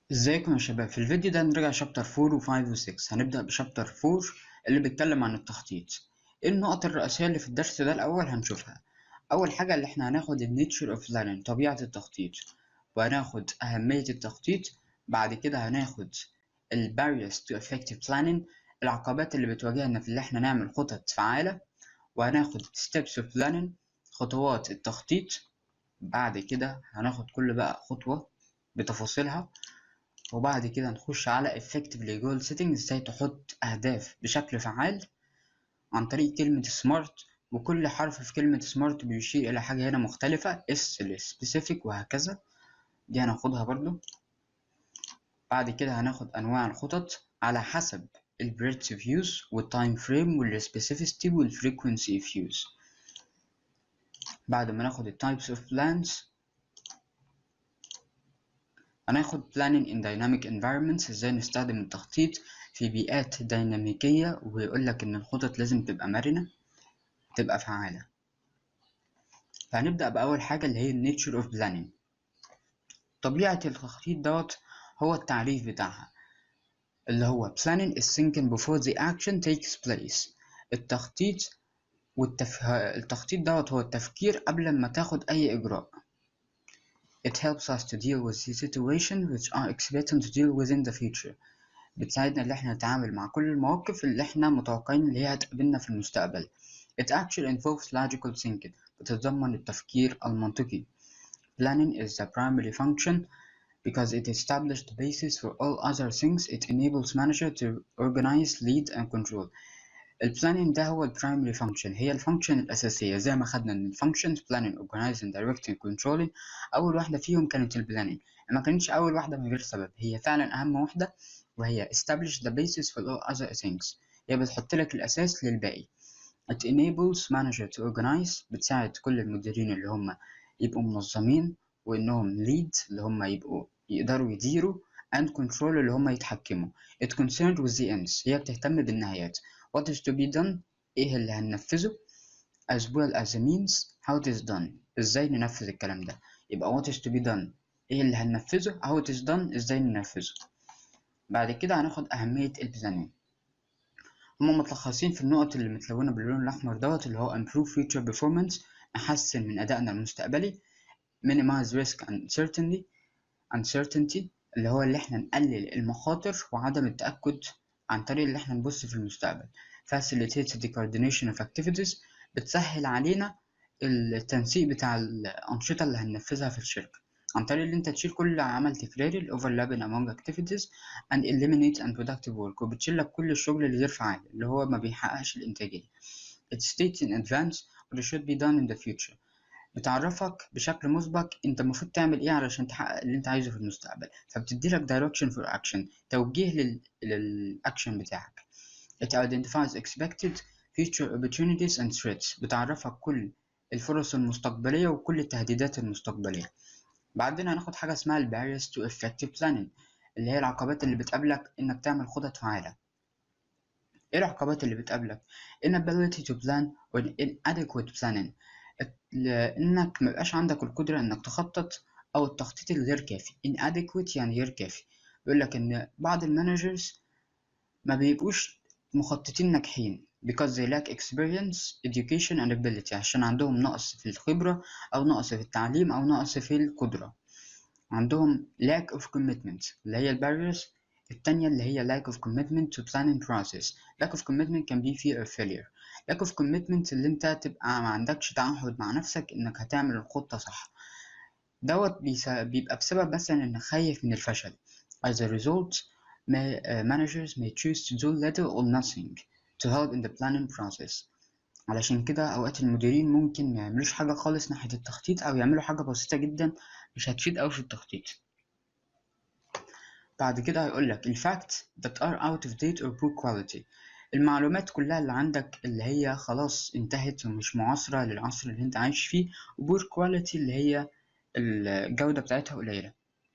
ازيكم يا شباب في الفيديو ده نرجع شابتر 4 و 5 و 6 هنبدأ بشابتر 4 اللي بيتكلم عن التخطيط ايه النقط الرئيسية اللي في الدرس ده الأول هنشوفها أول حاجة اللي احنا هناخد ال nature of planning طبيعة التخطيط وهناخد أهمية التخطيط بعد كده هناخد ال barriers to effective planning العقبات اللي بتواجهنا في اللي احنا نعمل خطط فعالة وهناخد steps of planning خطوات التخطيط بعد كده هناخد كل بقى خطوة بتفاصيلها وبعد كده نخش على effectively goal setting ازاي تحط أهداف بشكل فعال عن طريق كلمة smart وكل حرف في كلمة smart بيشير إلى حاجة هنا مختلفة S ل specific وهكذا دي هناخدها برضو بعد كده هناخد أنواع الخطط على حسب ال breadth of use والtime frame وال specificity وال frequency of use بعد ما ناخد ال types of plans هناخد planning in dynamic environments ازاي نستخدم التخطيط في بيئات ديناميكية ويقول لك إن الخطط لازم تبقى مرنة تبقى فعالة فهنبدأ بأول حاجة اللي هي nature of planning طبيعة التخطيط دوت هو التعريف بتاعها اللي هو planning is thinking before the action takes place التخطيط والتف... التخطيط دوت هو التفكير قبل ما تاخد أي إجراء It helps us to deal with the situations which are expected to deal with in the future. بتساعدنا إن إحنا نتعامل مع كل المواقف اللي إحنا متوقعين اللي هي هتقابلنا في المستقبل. It actually involves logical thinking. بتتضمن التفكير المنطقي. Planning is the primary function because it establishes the basis for all other things. It enables manager to organize, lead and control. البلاننج ده هو البرايمري فانكشن هي الفانكشن الأساسية زي ما خدنا إن الفانكشنز planning organizing directing controlling أول واحدة فيهم كانت البلاننج ما كانتش أول واحدة من غير سبب هي فعلا أهم واحدة وهي establish the basis for all other things هي بتحط لك الأساس للباقي it enables manager to organize بتساعد كل المديرين اللي هم يبقوا منظمين وإنهم lead اللي هم يبقوا يقدروا يديروا and control اللي هم يتحكموا it concerned with the ends هي بتهتم بالنهايات what is to be done ايه اللي هننفذه as well as the means how it is done ازاي ننفذ الكلام ده يبقى what is to be done ايه اللي هننفذه how it is done ازاي ننفذه بعد كده هناخد أهمية البلانين هما متلخصين في النقط اللي متلونة باللون الأحمر دوت اللي هو improve future performance نحسن من أدائنا المستقبلي minimize risk and uncertainty uncertainty اللي هو اللي احنا نقلل المخاطر وعدم التأكد عن طريق اللي احنا نبص في المستقبل facilitates the coordination of activities بتسهل علينا التنسيق بتاع الأنشطة اللي هننفذها في الشركة عن طريق اللي انت تشيل كل عمل تكراري ال overlapping among activities and eliminate unproductive work وبتشيل لك كل الشغل اللي غير فعال اللي هو ما بيحققش الإنتاجية it states in advance what should be done in the future بتعرفك بشكل مسبق انت المفروض تعمل ايه علشان تحقق اللي انت عايزه في المستقبل فبتدي لك direction for action توجيه لل... للاكشن بتاعك it identifies expected future opportunities and threats بتعرفك كل الفرص المستقبلية وكل التهديدات المستقبلية بعدين هناخد حاجة اسمها ال barriers to effective planning اللي هي العقبات اللي بتقابلك انك تعمل خطط فعالة ايه العقبات اللي بتقابلك inability to plan or inadequate planning انك مبقاش عندك القدرة انك تخطط او التخطيط الغير كافي inadequate يعني غير كافي بيقول لك ان بعض المانجرز ما بيبقوش مخططين ناجحين because they lack experience education and ability عشان عندهم نقص في الخبرة أو نقص في التعليم أو نقص في القدرة عندهم lack of commitment اللي هي الباريرز التانية اللي هي lack of commitment to planning process lack of commitment can be fear of failure lack of commitment اللي انت تبقى ما عندكش تعهد مع نفسك انك هتعمل الخطة صح دوت بيبقى بسبب مثلا انك خايف من الفشل as a result may, uh, managers may choose to do little or nothing to help in the planning process علشان كده أوقات المديرين ممكن ما يعملوش حاجة خالص ناحية التخطيط أو يعملوا حاجة بسيطة جدا مش هتفيد أوي في التخطيط بعد كده هيقولك ال facts that are out of date or poor quality المعلومات كلها اللي عندك اللي هي خلاص انتهت ومش معاصرة للعصر اللي انت عايش فيه و poor quality اللي هي الجودة بتاعتها قليلة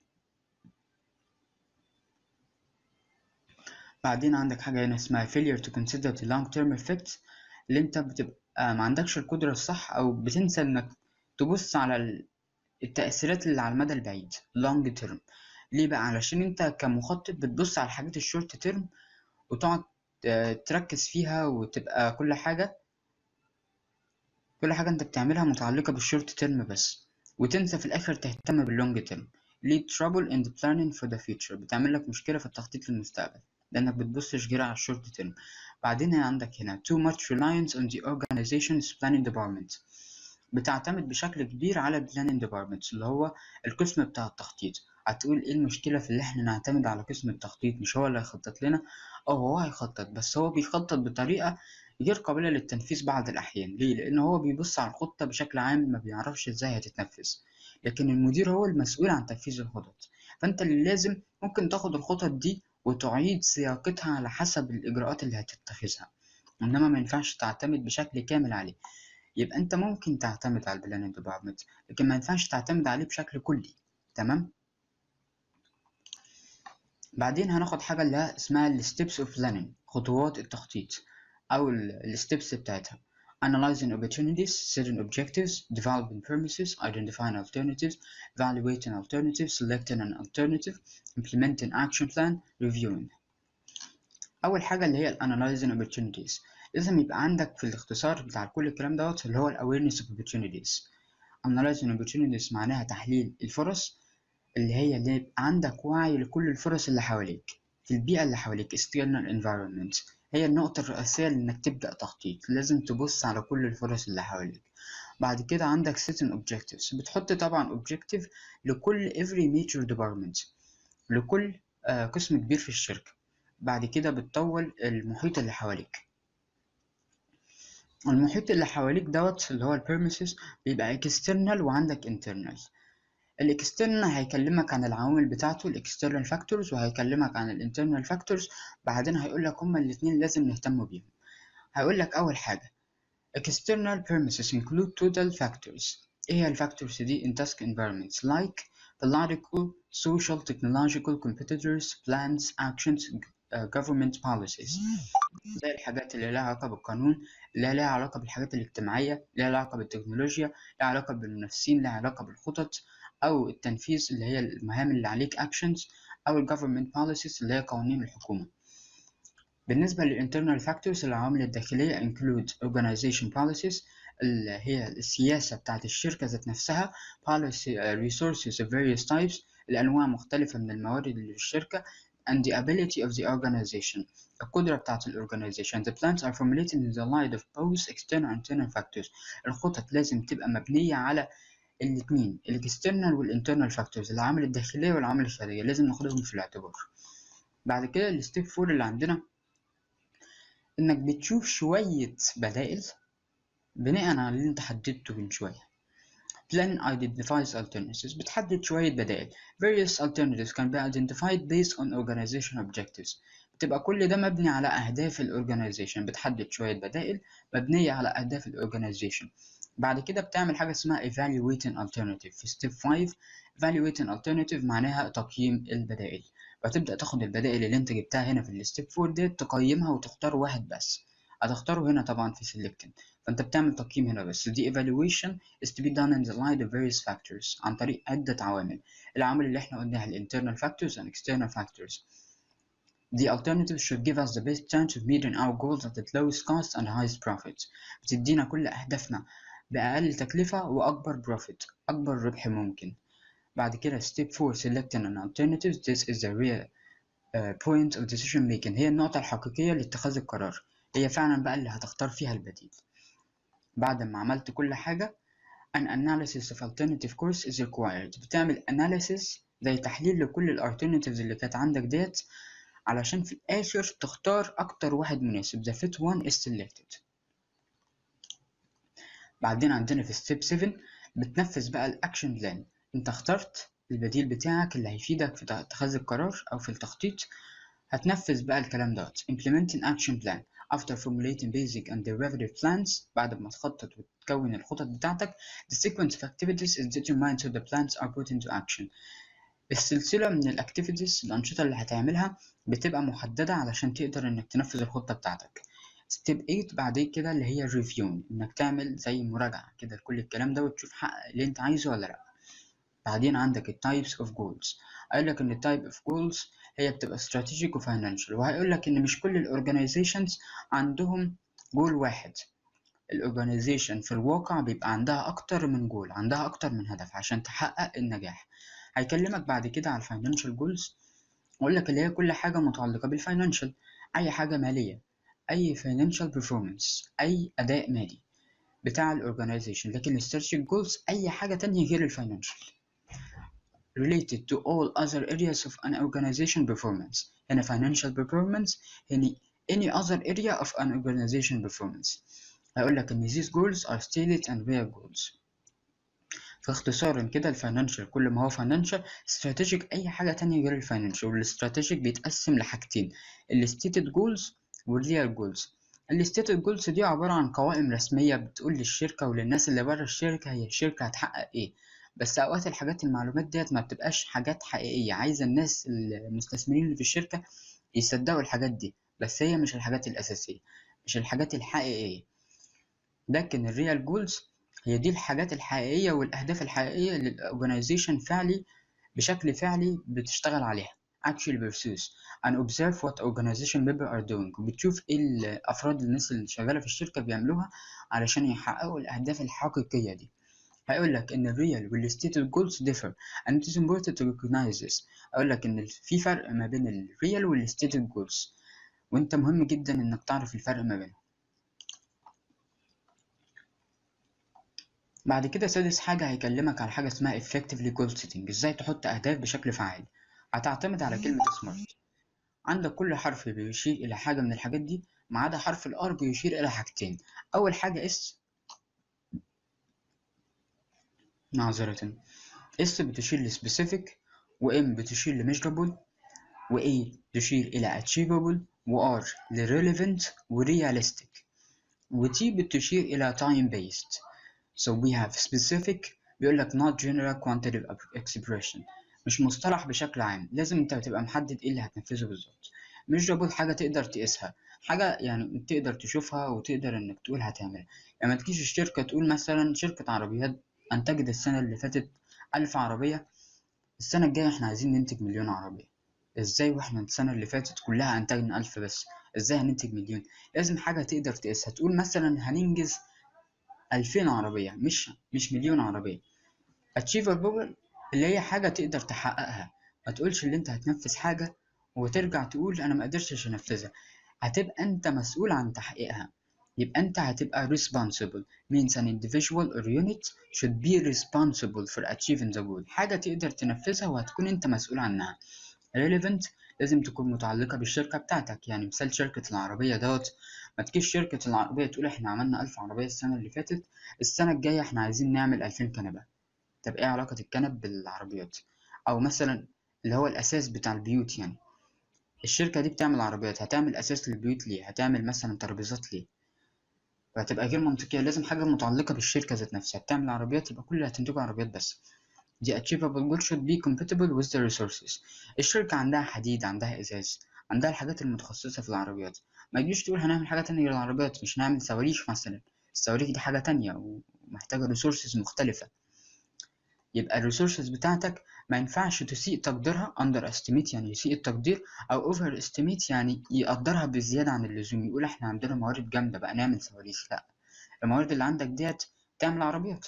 بعدين عندك حاجة هنا اسمها failure to consider the long term effects اللي انت بتبقى ما عندكش القدرة الصح او بتنسى انك تبص على التأثيرات اللي على المدى البعيد long term ليه بقى علشان انت كمخطط بتبص على الحاجات الشورت تيرم وتقعد آه، تركز فيها وتبقى كل حاجة كل حاجة انت بتعملها متعلقة بالشورت تيرم بس وتنسى في الآخر تهتم باللونج تيرم lead trouble in the planning for the future بتعمل لك مشكلة في التخطيط للمستقبل لأنك بتبصش غير على الشورت تيرم بعدين عندك هنا too much reliance on the organization's planning department بتعتمد بشكل كبير على ال planning department اللي هو القسم بتاع التخطيط هتقول ايه المشكلة في اللي احنا نعتمد على قسم التخطيط مش هو اللي هيخطط لنا او هو هيخطط بس هو بيخطط بطريقة غير قابلة للتنفيذ بعض الأحيان ليه؟ لأن هو بيبص على الخطة بشكل عام ما بيعرفش ازاي هتتنفذ لكن المدير هو المسؤول عن تنفيذ الخطط فأنت اللي لازم ممكن تاخد الخطط دي وتعيد سياقتها على حسب الإجراءات اللي هتتخذها إنما ما ينفعش تعتمد بشكل كامل عليه يبقى أنت ممكن تعتمد على البلاننج ديبارتمنت لكن ما ينفعش تعتمد عليه بشكل كلي تمام بعدين هناخد حاجة اللي هي اسمها ال steps of planning خطوات التخطيط أو ال steps بتاعتها analyzing opportunities setting objectives developing premises identifying alternatives evaluating alternatives selecting an alternative implementing action plan reviewing أول حاجة اللي هي ال analyzing opportunities لازم يبقى عندك في الاختصار بتاع كل الكلام دوت اللي هو ال awareness of opportunities analyzing opportunities معناها تحليل الفرص اللي هي اللي يبقى عندك وعي لكل الفرص اللي حواليك في البيئة اللي حواليك external environment هي النقطة الرئيسية لإنك تبدأ تخطيط لازم تبص على كل الفرص اللي حواليك بعد كده عندك setting objectives بتحط طبعا objective لكل every major department لكل آه قسم كبير في الشركة بعد كده بتطول المحيط اللي حواليك المحيط اللي حواليك دوت اللي هو البيرميسز بيبقى external وعندك internal الاكسترنال هيكلمك عن العوامل بتاعته الاكسترنال فاكتورز وهيكلمك عن الانترنال فاكتورز بعدين هيقول لك هما الاثنين لازم نهتم بيهم هيقول لك اول حاجه external premises include total factors ايه هي الفاكتورز دي in task environments like political social technological competitors plans actions uh, government policies زي الحاجات اللي لها علاقة بالقانون اللي لها علاقة بالحاجات الاجتماعية اللي لها علاقة بالتكنولوجيا لها علاقة بالمنافسين لها علاقة بالخطط أو التنفيذ اللي هي المهام اللي عليك actions أو ال government policies اللي هي قوانين الحكومة بالنسبة لل internal factors العوامل الداخلية include organization policies اللي هي السياسة بتاعت الشركة ذات نفسها policy uh, resources of various types الأنواع مختلفة من الموارد اللي في الشركة and the ability of the organization القدرة بتاعت ال organization the plans are formulated in the light of both external and internal factors الخطط لازم تبقى مبنية على الاثنين الاكسترنال والانترنال فاكتورز العوامل الداخلية والعوامل الخارجية لازم ناخدهم في الاعتبار بعد كده الستيب فور اللي عندنا انك بتشوف شوية بدائل بناء على اللي انت حددته من شوية Plan identifies alternatives بتحدد شوية بدائل various alternatives can be identified based on organization objectives بتبقى كل ده مبني على أهداف الأورجانيزيشن بتحدد شوية بدائل مبنية على أهداف الأورجانيزيشن بعد كده بتعمل حاجة اسمها evaluating alternative في step 5 evaluating alternative معناها تقييم البدائل فتبدأ تاخد البدائل اللي انت جبتها هنا في الستيب 4 دي تقيمها وتختار واحد بس هتختاره هنا طبعا في selecting فانت بتعمل تقييم هنا بس دي evaluation is to be done in the light of various factors عن طريق عدة عوامل العوامل اللي احنا قلناها ال internal factors and external factors The alternative should give us the best chance of meeting our goals at the lowest cost and highest profit بتدينا كل أهدافنا بأقل تكلفة وأكبر profit أكبر ربح ممكن بعد كده step 4 selecting an alternative this is the real uh, point of decision making هي النقطة الحقيقية لاتخاذ القرار هي فعلا بقى اللي هتختار فيها البديل بعد ما عملت كل حاجة an analysis of alternative course is required بتعمل analysis زي تحليل لكل ال alternatives اللي كانت عندك ديت علشان في الآخر تختار أكتر واحد مناسب the fit one is selected بعدين عندنا في step 7 بتنفذ بقى الأكشن بلان أنت اخترت البديل بتاعك اللي هيفيدك في اتخاذ القرار أو في التخطيط هتنفذ بقى الكلام دوت implementing action plan after formulating basic and derivative plans بعد ما تخطط وتكون الخطط بتاعتك the sequence of activities is determined so the plans are put into action السلسلة من الأكتيفيتيز الأنشطة اللي هتعملها بتبقى محددة علشان تقدر إنك تنفذ الخطة بتاعتك ستيب 8 بعد كده اللي هي ريفيو إنك تعمل زي مراجعة كده لكل الكلام ده وتشوف حقق اللي أنت عايزه ولا لأ بعدين عندك ال types of goals قال لك ان ال type of goals هي بتبقى strategic و financial وهيقول لك ان مش كل ال organizations عندهم جول واحد الاورجانيزيشن في الواقع بيبقى عندها اكتر من جول عندها اكتر من هدف عشان تحقق النجاح هيكلمك بعد كده على الفاينانشال جولز واقول لك اللي هي كل حاجه متعلقه بالفاينانشال اي حاجه ماليه اي فاينانشال بيرفورمانس اي اداء مالي بتاع الاورجانيزيشن لكن الستراتيجيك جولز اي حاجه تانية غير الفاينانشال related to all other areas of an organization performance هنا financial performance هنا any other area of an organization performance هيقول لك ان these goals are stated and real goals فاختصارا كده الفاينانشال كل ما هو فاينانشال استراتيجيك اي حاجه تانية غير الفاينانشال والاستراتيجيك بيتقسم لحاجتين الستيتد جولز والريال جولز الستيتد جولز دي عباره عن قوائم رسميه بتقول للشركه وللناس اللي بره الشركه هي الشركه هتحقق ايه بس اوقات الحاجات المعلومات ديت ما بتبقاش حاجات حقيقيه عايزه الناس المستثمرين اللي في الشركه يصدقوا الحاجات دي بس هي مش الحاجات الاساسيه مش الحاجات الحقيقيه لكن الريال جولز هي دي الحاجات الحقيقية والأهداف الحقيقية اللي الأورجنايزيشن فعلي بشكل فعلي بتشتغل عليها actually pursues and observe what organization people are doing وبتشوف ايه الأفراد الناس اللي شغالة في الشركة بيعملوها علشان يحققوا الأهداف الحقيقية دي هيقول لك إن الريال والستيتد جولز differ and it is important to recognize this أقول لك إن في فرق ما بين الريال والستيتد جولز وأنت مهم جدا إنك تعرف الفرق ما بينهم بعد كده سادس حاجة هيكلمك على حاجة اسمها effectively goal setting ازاي تحط أهداف بشكل فعال هتعتمد على كلمة smart عندك كل حرف بيشير إلى حاجة من الحاجات دي ما عدا حرف الار بيشير إلى حاجتين أول حاجة اس معذرة اس بتشير ل specific و m بتشير ل measurable و a تشير إلى achievable و r ل relevant و realistic و t بتشير إلى time based So we have specific بيقول لك not general quantitative expression مش مصطلح بشكل عام لازم انت تبقى محدد ايه اللي هتنفذه بالظبط مش جابول حاجة تقدر تقيسها حاجة يعني تقدر تشوفها وتقدر انك تقول هتعملها يعني ما تجيش الشركة تقول مثلا شركة عربيات انتجت السنة اللي فاتت ألف عربية السنة الجاية احنا عايزين ننتج مليون عربية ازاي واحنا السنة اللي فاتت كلها انتجنا ألف بس ازاي هننتج مليون لازم حاجة تقدر تقيسها تقول مثلا هننجز ألفين عربية مش مش مليون عربية achievable اللي هي حاجة تقدر تحققها ما تقولش اللي انت هتنفذ حاجة وترجع تقول انا ما قدرتش انفذها هتبقى انت مسؤول عن تحقيقها يبقى انت هتبقى responsible means an individual or unit should be responsible for achieving the goal حاجة تقدر تنفذها وهتكون انت مسؤول عنها relevant لازم تكون متعلقة بالشركة بتاعتك يعني مثال شركة العربية دوت ما تجيش شركة العربية تقول احنا عملنا ألف عربية السنة اللي فاتت السنة الجاية احنا عايزين نعمل ألفين كنبة طب ايه علاقة الكنب بالعربيات أو مثلا اللي هو الأساس بتاع البيوت يعني الشركة دي بتعمل عربيات هتعمل أساس للبيوت ليه هتعمل مثلا ترابيزات ليه وهتبقى غير منطقية لازم حاجة متعلقة بالشركة ذات نفسها بتعمل عربيات يبقى كل اللي هتنتجه عربيات بس The achievable goal should be compatible with the resources الشركة عندها حديد عندها إزاز عندها الحاجات المتخصصة في العربيات ما تجيش تقول هنعمل حاجة تانية غير العربيات مش هنعمل صواريخ مثلا الصواريخ دي حاجة تانية ومحتاجة resources مختلفة يبقى الريسورسز بتاعتك ما ينفعش تسيء تقديرها under estimate يعني يسيء التقدير أو over estimate يعني يقدرها بزيادة عن اللزوم يقول احنا عندنا موارد جامدة بقى نعمل صواريخ لأ الموارد اللي عندك ديت تعمل عربيات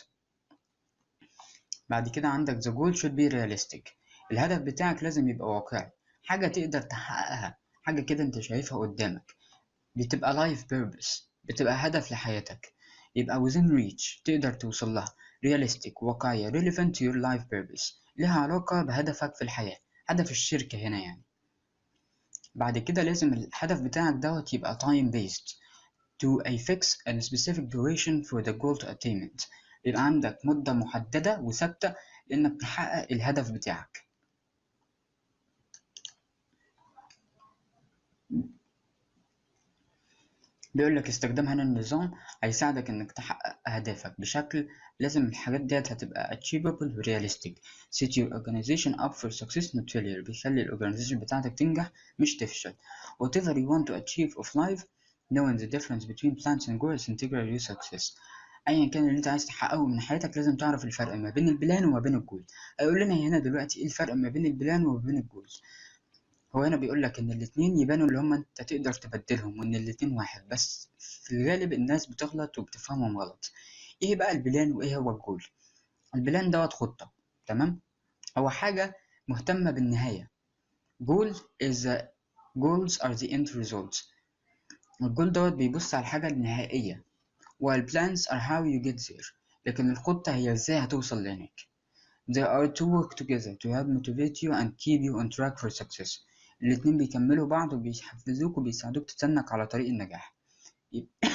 بعد كده عندك the goal should be realistic الهدف بتاعك لازم يبقى واقعي حاجة تقدر تحققها حاجة كده انت شايفها قدامك بتبقى life purpose بتبقى هدف لحياتك يبقى within reach تقدر توصل لها realistic واقعية relevant to your life purpose لها علاقة بهدفك في الحياة هدف الشركة هنا يعني بعد كده لازم الهدف بتاعك دوت يبقى time based to a fixed and specific duration for the goal to attainment يبقى عندك مدة محددة وثابتة لإنك تحقق الهدف بتاعك بيقول لك استخدام هنا النظام هيساعدك انك تحقق اهدافك بشكل لازم الحاجات ديت هتبقى achievable و realistic set your organization up for success not failure بيخلي الاورجانيزيشن بتاعتك تنجح مش تفشل whatever you want to achieve of life knowing the difference between plans and goals integral your success ايا كان اللي انت عايز تحققه من حياتك لازم تعرف الفرق ما بين البلان وما بين الجول هيقول لنا هنا دلوقتي ايه الفرق ما بين البلان وما بين الجول هو هنا بيقول لك ان الاتنين يبانوا اللي هما انت تقدر تبدلهم وان الاتنين واحد بس في الغالب الناس بتغلط وبتفهمهم غلط ايه بقى البلان وايه هو الجول البلان دوت خطة تمام هو حاجة مهتمة بالنهاية goal is the goals are the end results الجول دوت بيبص على الحاجة النهائية while plans are how you get there لكن الخطة هي ازاي هتوصل لهناك they are to work together to help motivate you and keep you on track for success الاتنين بيكملوا بعض وبيحفزوك وبيساعدوك تتنك على طريق النجاح يبقى,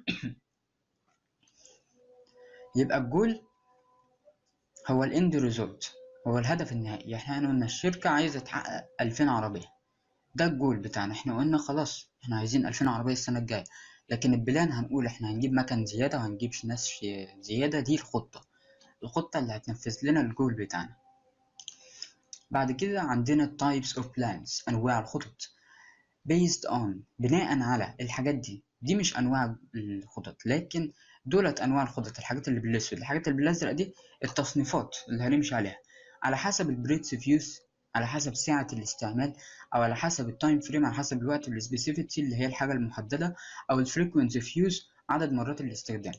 يبقى الجول هو الاند ريزولت هو الهدف النهائي احنا قلنا الشركة عايزة تحقق ألفين عربية ده الجول بتاعنا احنا قلنا خلاص احنا عايزين ألفين عربية السنة الجاية لكن البلان هنقول احنا هنجيب مكن زيادة وهنجيب ناس زيادة دي الخطة الخطة اللي هتنفذ لنا الجول بتاعنا بعد كده عندنا types of plans أنواع الخطط based on بناء على الحاجات دي دي مش أنواع الخطط لكن دولت أنواع الخطط الحاجات اللي بالأسود الحاجات اللي بالأزرق دي التصنيفات اللي هنمشي عليها على حسب البريتس اوف يوز على حسب سعة الاستعمال أو على حسب التايم فريم على حسب الوقت والسبيسيفيتي اللي هي الحاجة المحددة أو الفريكونسي اوف يوز عدد مرات الاستخدام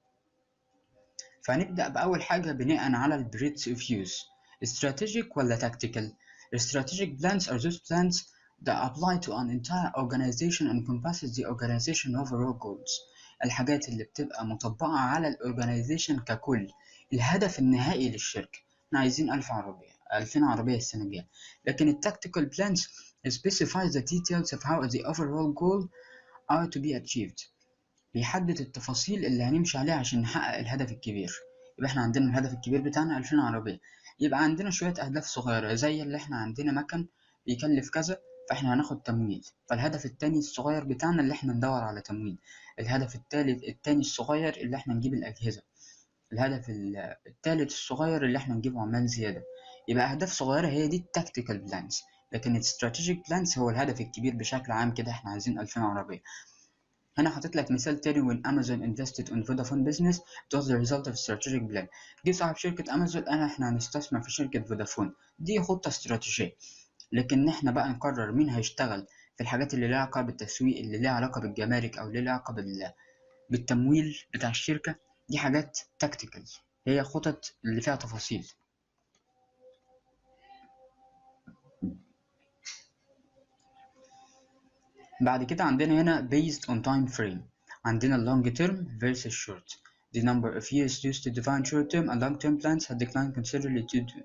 فهنبدأ بأول حاجة بناء على البريتس اوف يوز strategic ولا tactical strategic plans are those plans that apply to an entire organization and encompasses the organization overall goals الحاجات اللي بتبقى مطبقة على الأورجانيزيشن ككل الهدف النهائي للشركة احنا عايزين ألف عربية ألفين عربية السنة الجاية لكن ال tactical plans specify the details of how the overall goal are to be achieved بيحدد التفاصيل اللي هنمشي عليها عشان نحقق الهدف الكبير يبقى احنا عندنا الهدف الكبير بتاعنا ألفين عربية يبقى عندنا شوية أهداف صغيرة زي اللي احنا عندنا مكن بيكلف كذا فاحنا هناخد تمويل فالهدف التاني الصغير بتاعنا اللي احنا ندور على تمويل الهدف التالت التاني الصغير اللي احنا نجيب الأجهزة الهدف التالت الصغير اللي احنا نجيب عمال زيادة يبقى أهداف صغيرة هي دي التكتيكال بلانز لكن الستراتيجيك بلانز هو الهدف الكبير بشكل عام كده احنا عايزين ألفين عربية هنا حاطط لك مثال تاني when Amazon invested on Vodafone business it was the result of strategic plan جه صاحب شركة أمازون قال احنا هنستثمر في شركة فودافون دي خطة استراتيجية لكن احنا بقى نقرر مين هيشتغل في الحاجات اللي لها علاقة بالتسويق اللي لها علاقة بالجمارك أو اللي لها علاقة بال... بالتمويل بتاع الشركة دي حاجات تكتيكال هي خطط اللي فيها تفاصيل بعد كده عندنا هنا based on time frame عندنا long term versus short the number of years used to define short term and long term plans had declined considerably due to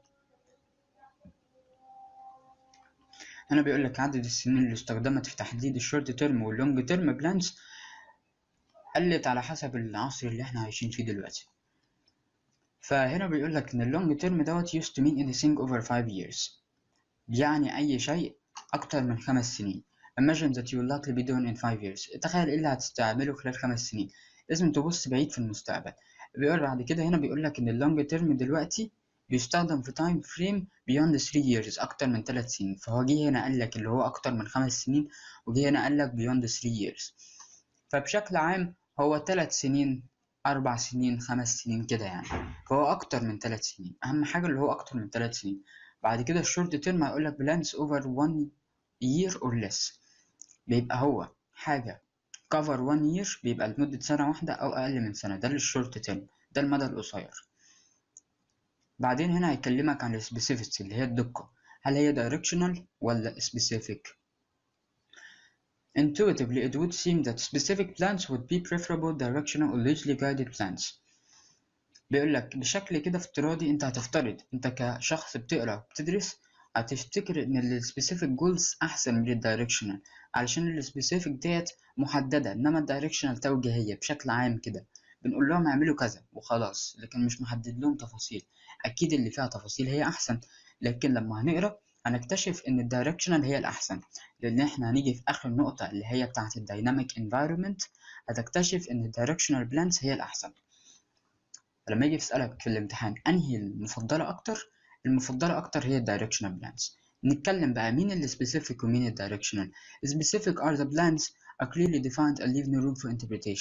هنا بيقول لك عدد السنين اللي استخدمت في تحديد الشورت تيرم واللونج تيرم بلانز قلت على حسب العصر اللي احنا عايشين فيه دلوقتي فهنا بيقول لك ان اللونج تيرم دوت used to mean anything over 5 years يعني اي شيء اكتر من خمس سنين imagine that you will likely be doing in 5 years تخيل ايه اللي هتستعمله خلال خمس سنين لازم تبص بعيد في المستقبل بيقول بعد كده هنا بيقول لك ان اللونج تيرم دلوقتي بيستخدم في تايم فريم beyond 3 years اكتر من 3 سنين فهو جه هنا قال لك اللي هو اكتر من 5 سنين وجه هنا قال لك beyond 3 years فبشكل عام هو 3 سنين أربع سنين خمس سنين كده يعني فهو أكتر من 3 سنين أهم حاجة اللي هو أكتر من 3 سنين بعد كده الشورت تيرم هيقول لك plans over 1 year or less بيبقى هو حاجة cover 1 year بيبقى لمدة سنة واحدة أو أقل من سنة ده الشورت تيرم ده المدى القصير بعدين هنا هيكلمك عن السبيسيفيكس اللي هي الدقة هل هي directional ولا specific Intuitively it would seem that specific plans would be preferable directional or loosely guided plans بيقول لك بشكل كده افتراضي انت هتفترض انت كشخص بتقرا وبتدرس هتفتكر ان السبيسيفيك جولز احسن من الدايركشنال علشان السبيسيفيك ديت محدده انما الدايركشنال توجيهيه بشكل عام كده بنقول لهم اعملوا كذا وخلاص لكن مش محدد لهم تفاصيل اكيد اللي فيها تفاصيل هي احسن لكن لما هنقرا هنكتشف ان الدايركشنال هي الاحسن لان احنا هنيجي في اخر نقطه اللي هي بتاعه الدايناميك انفايرمنت هتكتشف ان الدايركشنال بلانز هي الاحسن لما يجي يسالك في الامتحان انهي المفضله اكتر المفضله اكتر هي الدايركشنال بلانز نتكلم بقى مين السبيسيفيك ومين الدايركشنال specific are the plans are clearly defined and leave no room for interpretation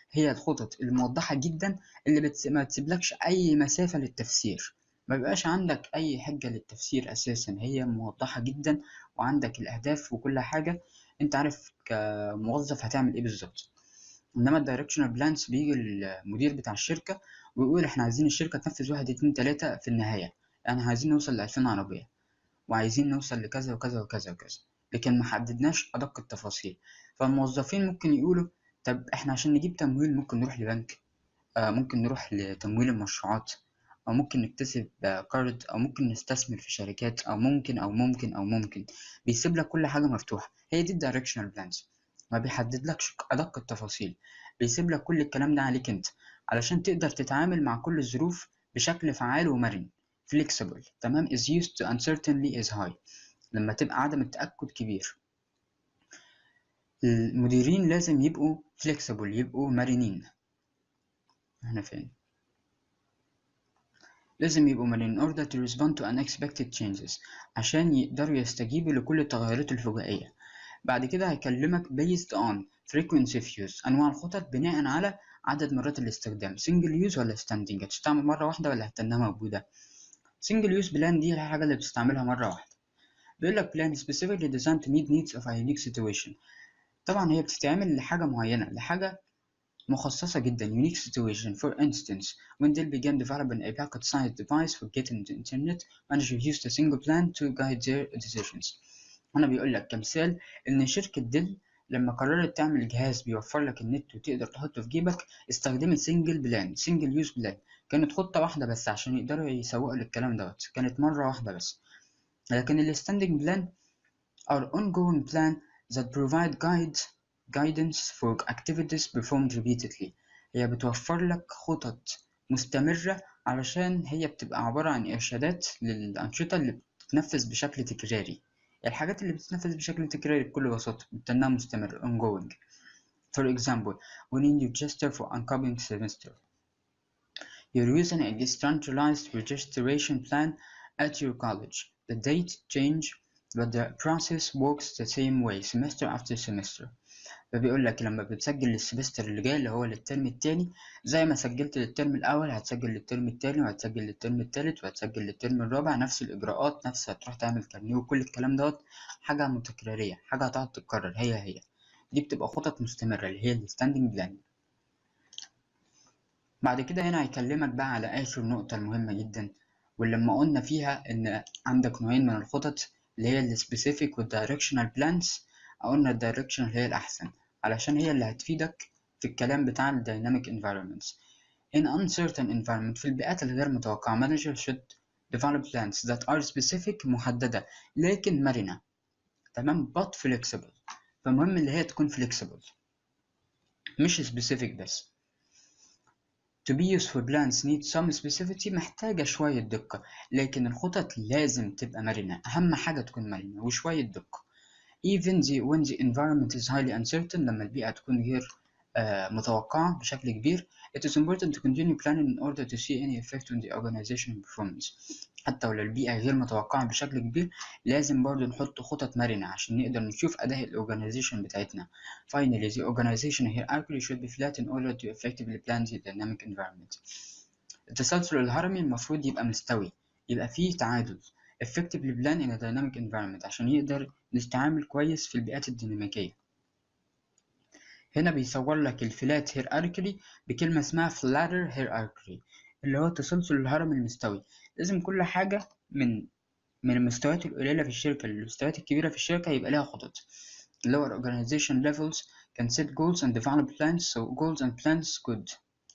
هي الخطط الموضحة جدا اللي بتس... ما تسيبلكش أي مسافة للتفسير ما بيبقاش عندك أي حجة للتفسير أساسا هي موضحة جدا وعندك الأهداف وكل حاجة أنت عارف كموظف هتعمل إيه بالظبط إنما الدايركشنال بلانس بيجي المدير بتاع الشركة ويقول إحنا عايزين الشركة تنفذ واحد اتنين تلاتة في النهاية يعني عايزين نوصل لألفين عربية وعايزين نوصل لكذا وكذا وكذا وكذا لكن محددناش أدق التفاصيل فالموظفين ممكن يقولوا طب إحنا عشان نجيب تمويل ممكن نروح لبنك آه ممكن نروح لتمويل المشروعات أو ممكن نكتسب كارد أو ممكن نستثمر في شركات أو ممكن أو ممكن أو ممكن بيسيب لك كل حاجة مفتوحة هي دي الدايركشنال بلانز ما بيحددلكش أدق التفاصيل بيسيب لك كل الكلام ده عليك أنت علشان تقدر تتعامل مع كل الظروف بشكل فعال ومرن flexible تمام is used to uncertainty is high لما تبقى عدم التأكد كبير المديرين لازم يبقوا flexible يبقوا مرنين احنا فين لازم يبقوا مرنين in order to respond to unexpected changes عشان يقدروا يستجيبوا لكل التغيرات الفجائية بعد كده هيكلمك based on frequency of use أنواع الخطط بناء على عدد مرات الاستخدام single use ولا standing هتستعمل مرة واحدة ولا هتتنها موجودة single use plan دي الحاجة اللي بتستعملها مرة واحدة بيقول لك plan specifically designed to meet needs of a unique situation طبعا هي بتتعمل لحاجة معينة لحاجة مخصصة جدا unique situation for instance when Dell began developing a packet-sized device for getting the internet managers used a single plan to guide their decisions هنا بيقول لك كمثال إن شركة ديل لما قررت تعمل جهاز بيوفر لك النت وتقدر تحطه في جيبك استخدمت سنجل بلان سنجل يوز بلان كانت خطة واحدة بس عشان يقدروا يسوقوا للكلام دوت كانت مرة واحدة بس لكن الستاندنج بلان are ongoing plan that provide guide guidance for activities performed repeatedly هي بتوفر لك خطط مستمرة علشان هي بتبقى عبارة عن إرشادات للأنشطة اللي بتتنفذ بشكل تكراري الحاجات اللي بتتنفذ بشكل تكراري بكل بساطة بتنها مستمر ongoing for example when you register for upcoming semester you're using a decentralized registration plan at your college the date change but the process works the same way semester after semester فبيقول لك لما بتسجل للسمستر اللي جاي اللي هو للترم التاني زي ما سجلت للترم الأول هتسجل للترم التاني وهتسجل للترم التالت وهتسجل للترم الرابع نفس الإجراءات نفس هتروح تعمل كارنيه وكل الكلام دوت حاجة متكررية حاجة هتقعد تتكرر هي هي دي بتبقى خطط مستمرة اللي هي الستاندنج بلان بعد كده هنا هيكلمك بقى على آخر نقطة المهمة جدا واللي لما قلنا فيها إن عندك نوعين من الخطط اللي هي السبيسيفيك والدايركشنال بلانز قلنا الدايركشنال هي الأحسن علشان هي اللي هتفيدك في الكلام بتاع ال dynamic environments. In uncertain environment في البيئات الغير متوقعة manager should develop plans that are specific محددة لكن مرنة تمام but flexible فمهم اللي هي تكون flexible مش specific بس To be useful plans need some specificity محتاجة شوية دقة لكن الخطط لازم تبقى مرنة أهم حاجة تكون مرنة وشوية دقة even the, when the environment is highly uncertain لما البيئة تكون غير uh, متوقعة بشكل كبير it is important to continue planning in order to see any effect on the organization performance حتى ولو البيئة غير متوقعة بشكل كبير لازم برضو نحط خطط مرنة عشان نقدر نشوف أداء الأورجانيزيشن بتاعتنا finally the organization hierarchy should be flat in order to effectively plan the dynamic environment التسلسل الهرمي المفروض يبقى مستوي يبقى فيه تعادل effectively plan in a dynamic environment عشان يقدر نتعامل كويس في البيئات الديناميكية هنا بيصور لك الفلات hierarchy بكلمة اسمها flatter hierarchy اللي هو التسلسل الهرمي المستوي لازم كل حاجة من من المستويات القليلة في الشركة للمستويات الكبيرة في الشركة يبقى لها خطط lower organization levels can set goals and develop plans so goals and plans could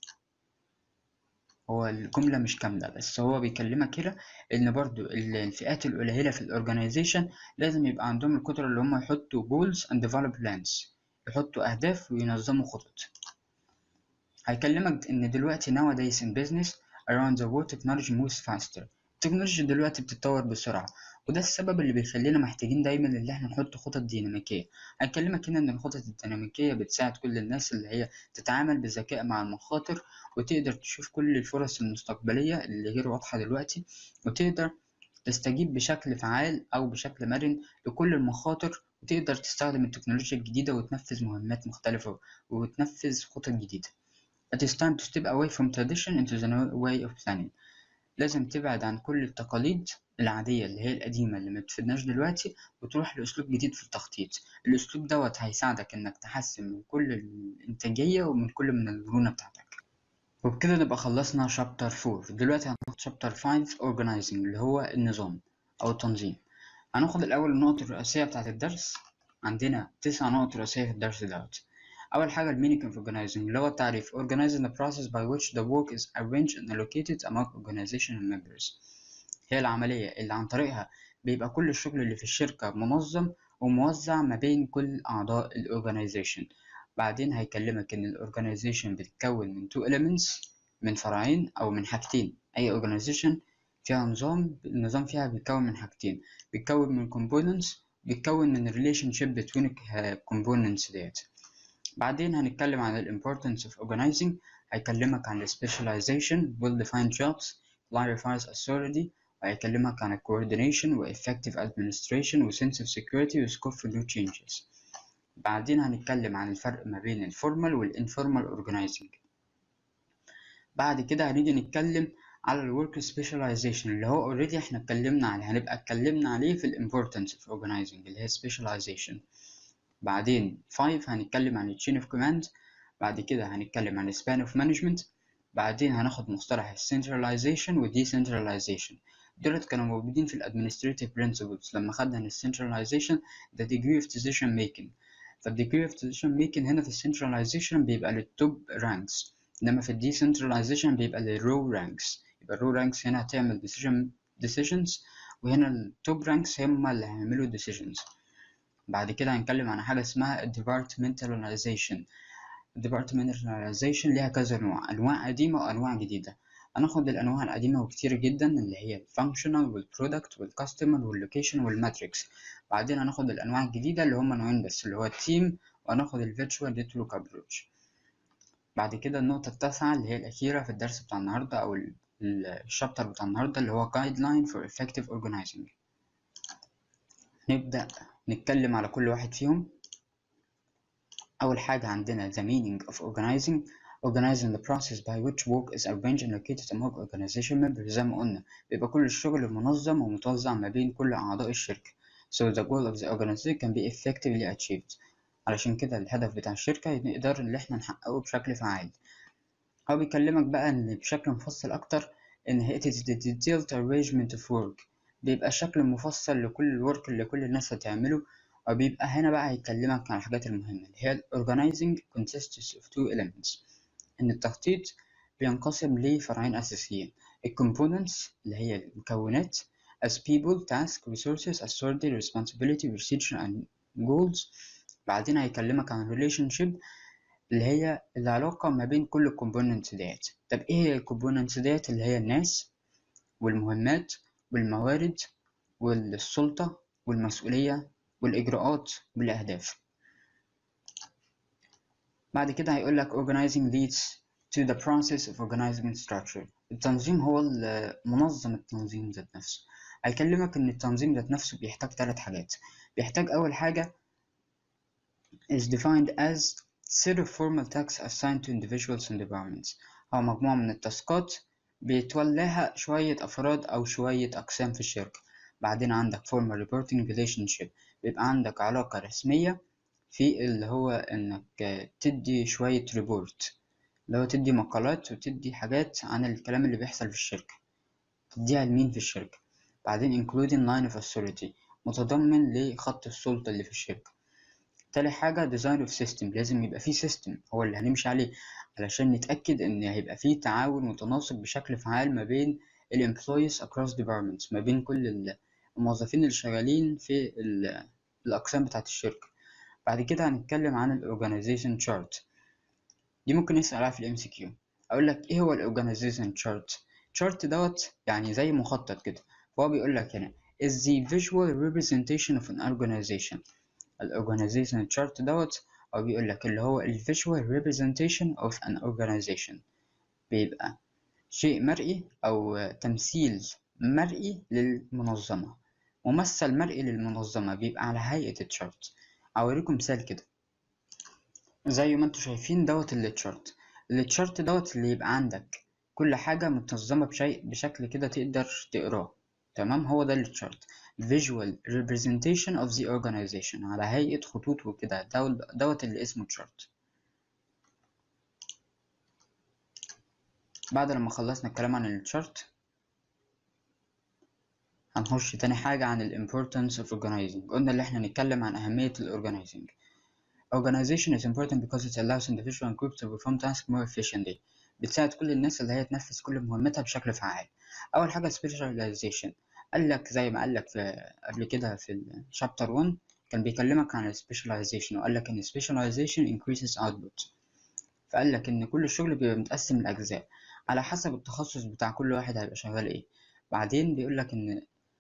هو الجملة مش كاملة بس هو بيكلمك هنا إن برضو الفئات القليلة في الأورجانيزيشن لازم يبقى عندهم القدرة اللي هم يحطوا goals and develop plans يحطوا أهداف وينظموا خطط هيكلمك إن دلوقتي nowadays in business around the world technology moves faster التكنولوجيا دلوقتي بتتطور بسرعة وده السبب اللي بيخلينا محتاجين دايما اللي احنا نحط خطط ديناميكية هكلمك هنا ان الخطط الديناميكية بتساعد كل الناس اللي هي تتعامل بذكاء مع المخاطر وتقدر تشوف كل الفرص المستقبلية اللي غير واضحة دلوقتي وتقدر تستجيب بشكل فعال أو بشكل مرن لكل المخاطر وتقدر تستخدم التكنولوجيا الجديدة وتنفذ مهمات مختلفة وتنفذ خطط جديدة It is time to step away from tradition into the new way of planning لازم تبعد عن كل التقاليد العادية اللي هي القديمة اللي متفيدناش دلوقتي وتروح لأسلوب جديد في التخطيط الأسلوب دوت هيساعدك إنك تحسن من كل الإنتاجية ومن كل من المرونة بتاعتك وبكده نبقى خلصنا شابتر 4 دلوقتي هناخد شابتر 5 organizing اللي هو النظام أو التنظيم هناخد الأول النقط الرئيسية بتاعت الدرس عندنا تسع نقط رئيسية في الدرس دوت أول حاجة ال meaning of organizing اللي هو التعريف organizing the process by which the work is arranged and allocated among organizational members هي العملية اللي عن طريقها بيبقى كل الشغل اللي في الشركة منظم وموزع ما بين كل أعضاء ال organization بعدين هيكلمك إن ال organization بتتكون من two elements من فرعين أو من حاجتين أي organization فيها نظام النظام فيها بيتكون من حاجتين بيتكون من components بيتكون من relationship between components ديت بعدين هنتكلم عن ال importance of organizing هيكلمك عن ال specialization well defined jobs clarifies authority وهيكلمك عن ال coordination و effective administration و sense of security و scope for new changes بعدين هنتكلم عن الفرق ما بين ال formal وال informal organizing بعد كده هنيجي نتكلم على ال work specialization اللي هو already احنا اتكلمنا عليه هنبقى اتكلمنا عليه في ال importance of organizing اللي هي specialization بعدين 5 هنتكلم عن ال chain of command بعد كده هنتكلم عن ال span of management بعدين هناخد مصطلح ال centralization و decentralization دولت كانوا موجودين في ال administrative principles لما خدنا ال centralization the degree of decision making فال degree of decision making هنا في ال centralization بيبقى لل top ranks إنما في ال decentralization بيبقى لل low ranks يبقى ال low ranks هنا هتعمل decision decisions وهنا ال top ranks هم اللي هيعملوا decisions بعد كده هنتكلم عن حاجة اسمها departmentalization departmentalization ليها كذا نوع أنواع قديمة وأنواع جديدة هناخد الأنواع القديمة وكتير جدا اللي هي ال functional وال product وال customer وال location وال matrix بعدين هناخد الأنواع الجديدة اللي هما نوعين بس اللي هو التيم وهناخد ال virtual network approach بعد كده النقطة التاسعة اللي هي الأخيرة في الدرس بتاع النهاردة أو الشابتر بتاع النهاردة اللي هو guideline for effective organizing نبدأ نتكلم على كل واحد فيهم أول حاجة عندنا the meaning of organizing organizing the process by which work is arranged and located among organization members زي ما قلنا بيبقى كل الشغل منظم ومتوزع ما بين كل أعضاء الشركة so the goal of the organization can be effectively achieved علشان كده الهدف بتاع الشركة نقدر إن إحنا نحققه بشكل فعال هو بيكلمك بقى إن بشكل مفصل أكتر إن it is the detailed arrangement of work بيبقى الشكل المفصل لكل الورك اللي كل الناس هتعمله وبيبقى هنا بقى هيكلمك عن الحاجات المهمة اللي هي ال organizing consists of two elements إن التخطيط بينقسم لفرعين أساسيين ال components اللي هي المكونات as people, task, resources, authority, responsibility, procedure and goals بعدين هيكلمك عن relationship اللي هي العلاقة ما بين كل ال components ديت طب إيه هي ال components ديت اللي هي الناس والمهمات والموارد والسلطة والمسؤولية والإجراءات والأهداف بعد كده هيقول لك organizing leads to the process of organizing structure التنظيم هو منظم التنظيم ذات نفسه هيكلمك إن التنظيم ذات نفسه بيحتاج ثلاث حاجات بيحتاج أول حاجة is defined as set of formal tasks assigned to individuals and departments هو مجموعة من التاسكات بيتولاها شوية أفراد أو شوية أقسام في الشركة بعدين عندك formal reporting relationship بيبقى عندك علاقة رسمية في اللي هو إنك تدي شوية ريبورت اللي هو تدي مقالات وتدي حاجات عن الكلام اللي بيحصل في الشركة تديها لمين في الشركة بعدين including line of authority متضمن لخط السلطة اللي في الشركة تالت حاجة design of system لازم يبقى فيه system هو اللي هنمشي عليه علشان نتأكد إن هيبقى فيه تعاون متناسق بشكل فعال ما بين ال employees across departments ما بين كل الموظفين اللي شغالين في الأقسام بتاعة الشركة بعد كده هنتكلم عن ال organization chart دي ممكن نسأل عليها في ال MCQ أقول لك إيه هو ال organization chart chart دوت يعني زي مخطط كده فهو بيقول لك هنا is the visual representation of an organization ال organization chart دوت أو بيقول لك اللي هو ال visual representation of an organization بيبقى شيء مرئي أو تمثيل مرئي للمنظمة ممثل مرئي للمنظمة بيبقى على هيئة التشارت أوريكم مثال كده زي ما انتوا شايفين دوت التشارت التشارت دوت اللي يبقى عندك كل حاجة متنظمة بشيء بشكل كده تقدر تقراه تمام هو ده التشارت visual representation of the organization على هيئة خطوط وكده دوت اللي اسمه تشارت بعد لما خلصنا الكلام عن التشارت هنخش تاني حاجة عن ال importance of organizing قلنا اللي احنا نتكلم عن أهمية ال organizing Organization is important because it allows individual and groups to perform tasks more efficiently بتساعد كل الناس اللي هي تنفذ كل مهمتها بشكل فعال أول حاجة specialization قال لك زي ما قال لك في قبل كده في chapter 1 كان بيكلمك عن ال specialization وقال لك إن specialization increases output فقال لك إن كل الشغل بيبقى متقسم لأجزاء على حسب التخصص بتاع كل واحد هيبقى شغال إيه بعدين بيقول لك إن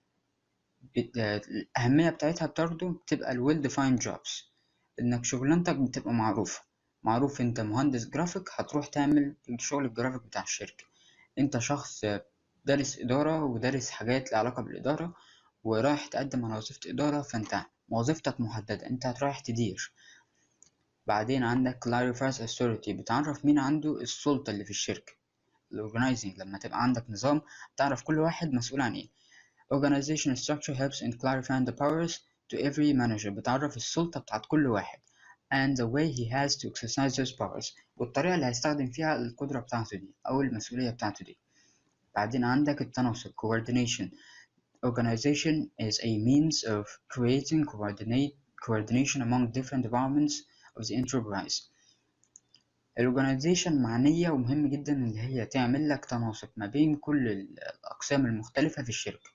الأهمية بتاعتها برضه بتبقى ال well defined jobs إنك شغلانتك بتبقى معروفة معروف أنت مهندس جرافيك هتروح تعمل شغل الجرافيك بتاع الشركة أنت شخص دارس إدارة ودارس حاجات لها علاقة بالإدارة ورايح تقدم على وظيفة إدارة فأنت وظيفتك محددة أنت هتروح تدير بعدين عندك clarifies authority بتعرف مين عنده السلطة اللي في الشركة الأورجنايزنج لما تبقى عندك نظام تعرف كل واحد مسؤول عن إيه Organizational structure helps in clarifying the powers to every manager بتعرف السلطة بتاعت كل واحد and the way he has to exercise those powers والطريقة اللي هيستخدم فيها القدرة بتاعته دي أو المسؤولية بتاعته دي بعدين عندك التناسق coordination Organization is a means of creating coordinate coordination among different departments of the enterprise الأورجنايزيشن معنية ومهم جدا إن هي تعمل لك تناسق ما بين كل الأقسام المختلفة في الشركة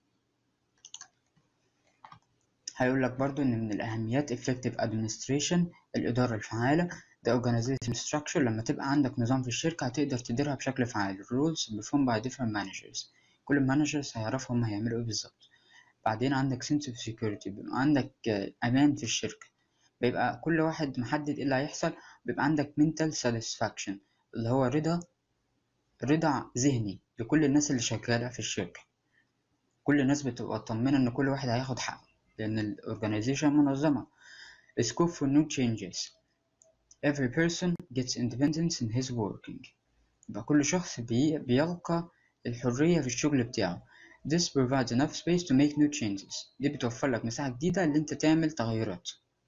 هيقول لك برضو إن من الأهميات effective administration الإدارة الفعالة the organization structure لما تبقى عندك نظام في الشركة هتقدر تديرها بشكل فعال rules performed by different managers كل managers هيعرفوا هما هيعملوا إيه بالظبط بعدين عندك sense of security بيبقى عندك أمان في الشركة بيبقى كل واحد محدد إيه اللي هيحصل بيبقى عندك mental satisfaction اللي هو رضا رضا ذهني لكل الناس اللي شغالة في الشركة كل الناس بتبقى مطمنة إن كل واحد هياخد حقه لأن الأورجنايزيشن منظمة scope for new changes every person gets independence in his working يبقى كل شخص بي بيلقى الحرية في الشغل بتاعه this provides enough space to make new changes دي بتوفر لك مساحة جديدة اللي انت تعمل تغيرات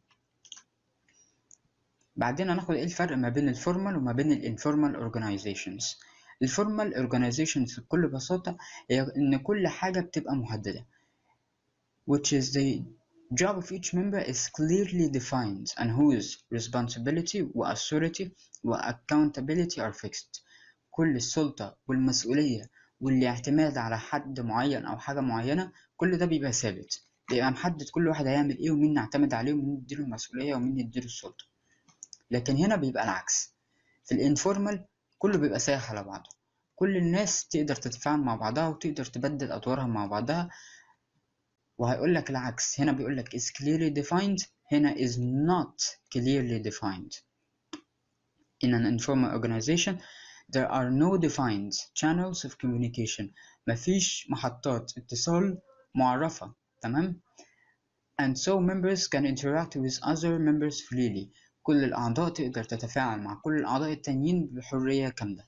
بعدين هناخد ايه الفرق ما بين الفورمال وما بين الانفورمال organizations الفورمال organizations بكل بساطة هي إن كل حاجة بتبقى محددة which is the job of each member is clearly defined and whose responsibility و authority و accountability are fixed كل السلطة والمسؤولية والاعتماد على حد معين أو حاجة معينة كل ده بيبقى ثابت بيبقى محدد كل واحد هيعمل إيه ومين نعتمد عليه ومين يديله المسؤولية ومين يديله السلطة لكن هنا بيبقى العكس في الانفورمال كله بيبقى سايح على بعضه كل الناس تقدر تتفاعل مع بعضها وتقدر تبدل أدوارها مع بعضها وهيقول لك العكس هنا بيقول لك is clearly defined هنا is not clearly defined in an informal organization there are no defined channels of communication مفيش محطات اتصال معرفة تمام and so members can interact with other members freely كل الأعضاء تقدر تتفاعل مع كل الأعضاء التانيين بحرية كاملة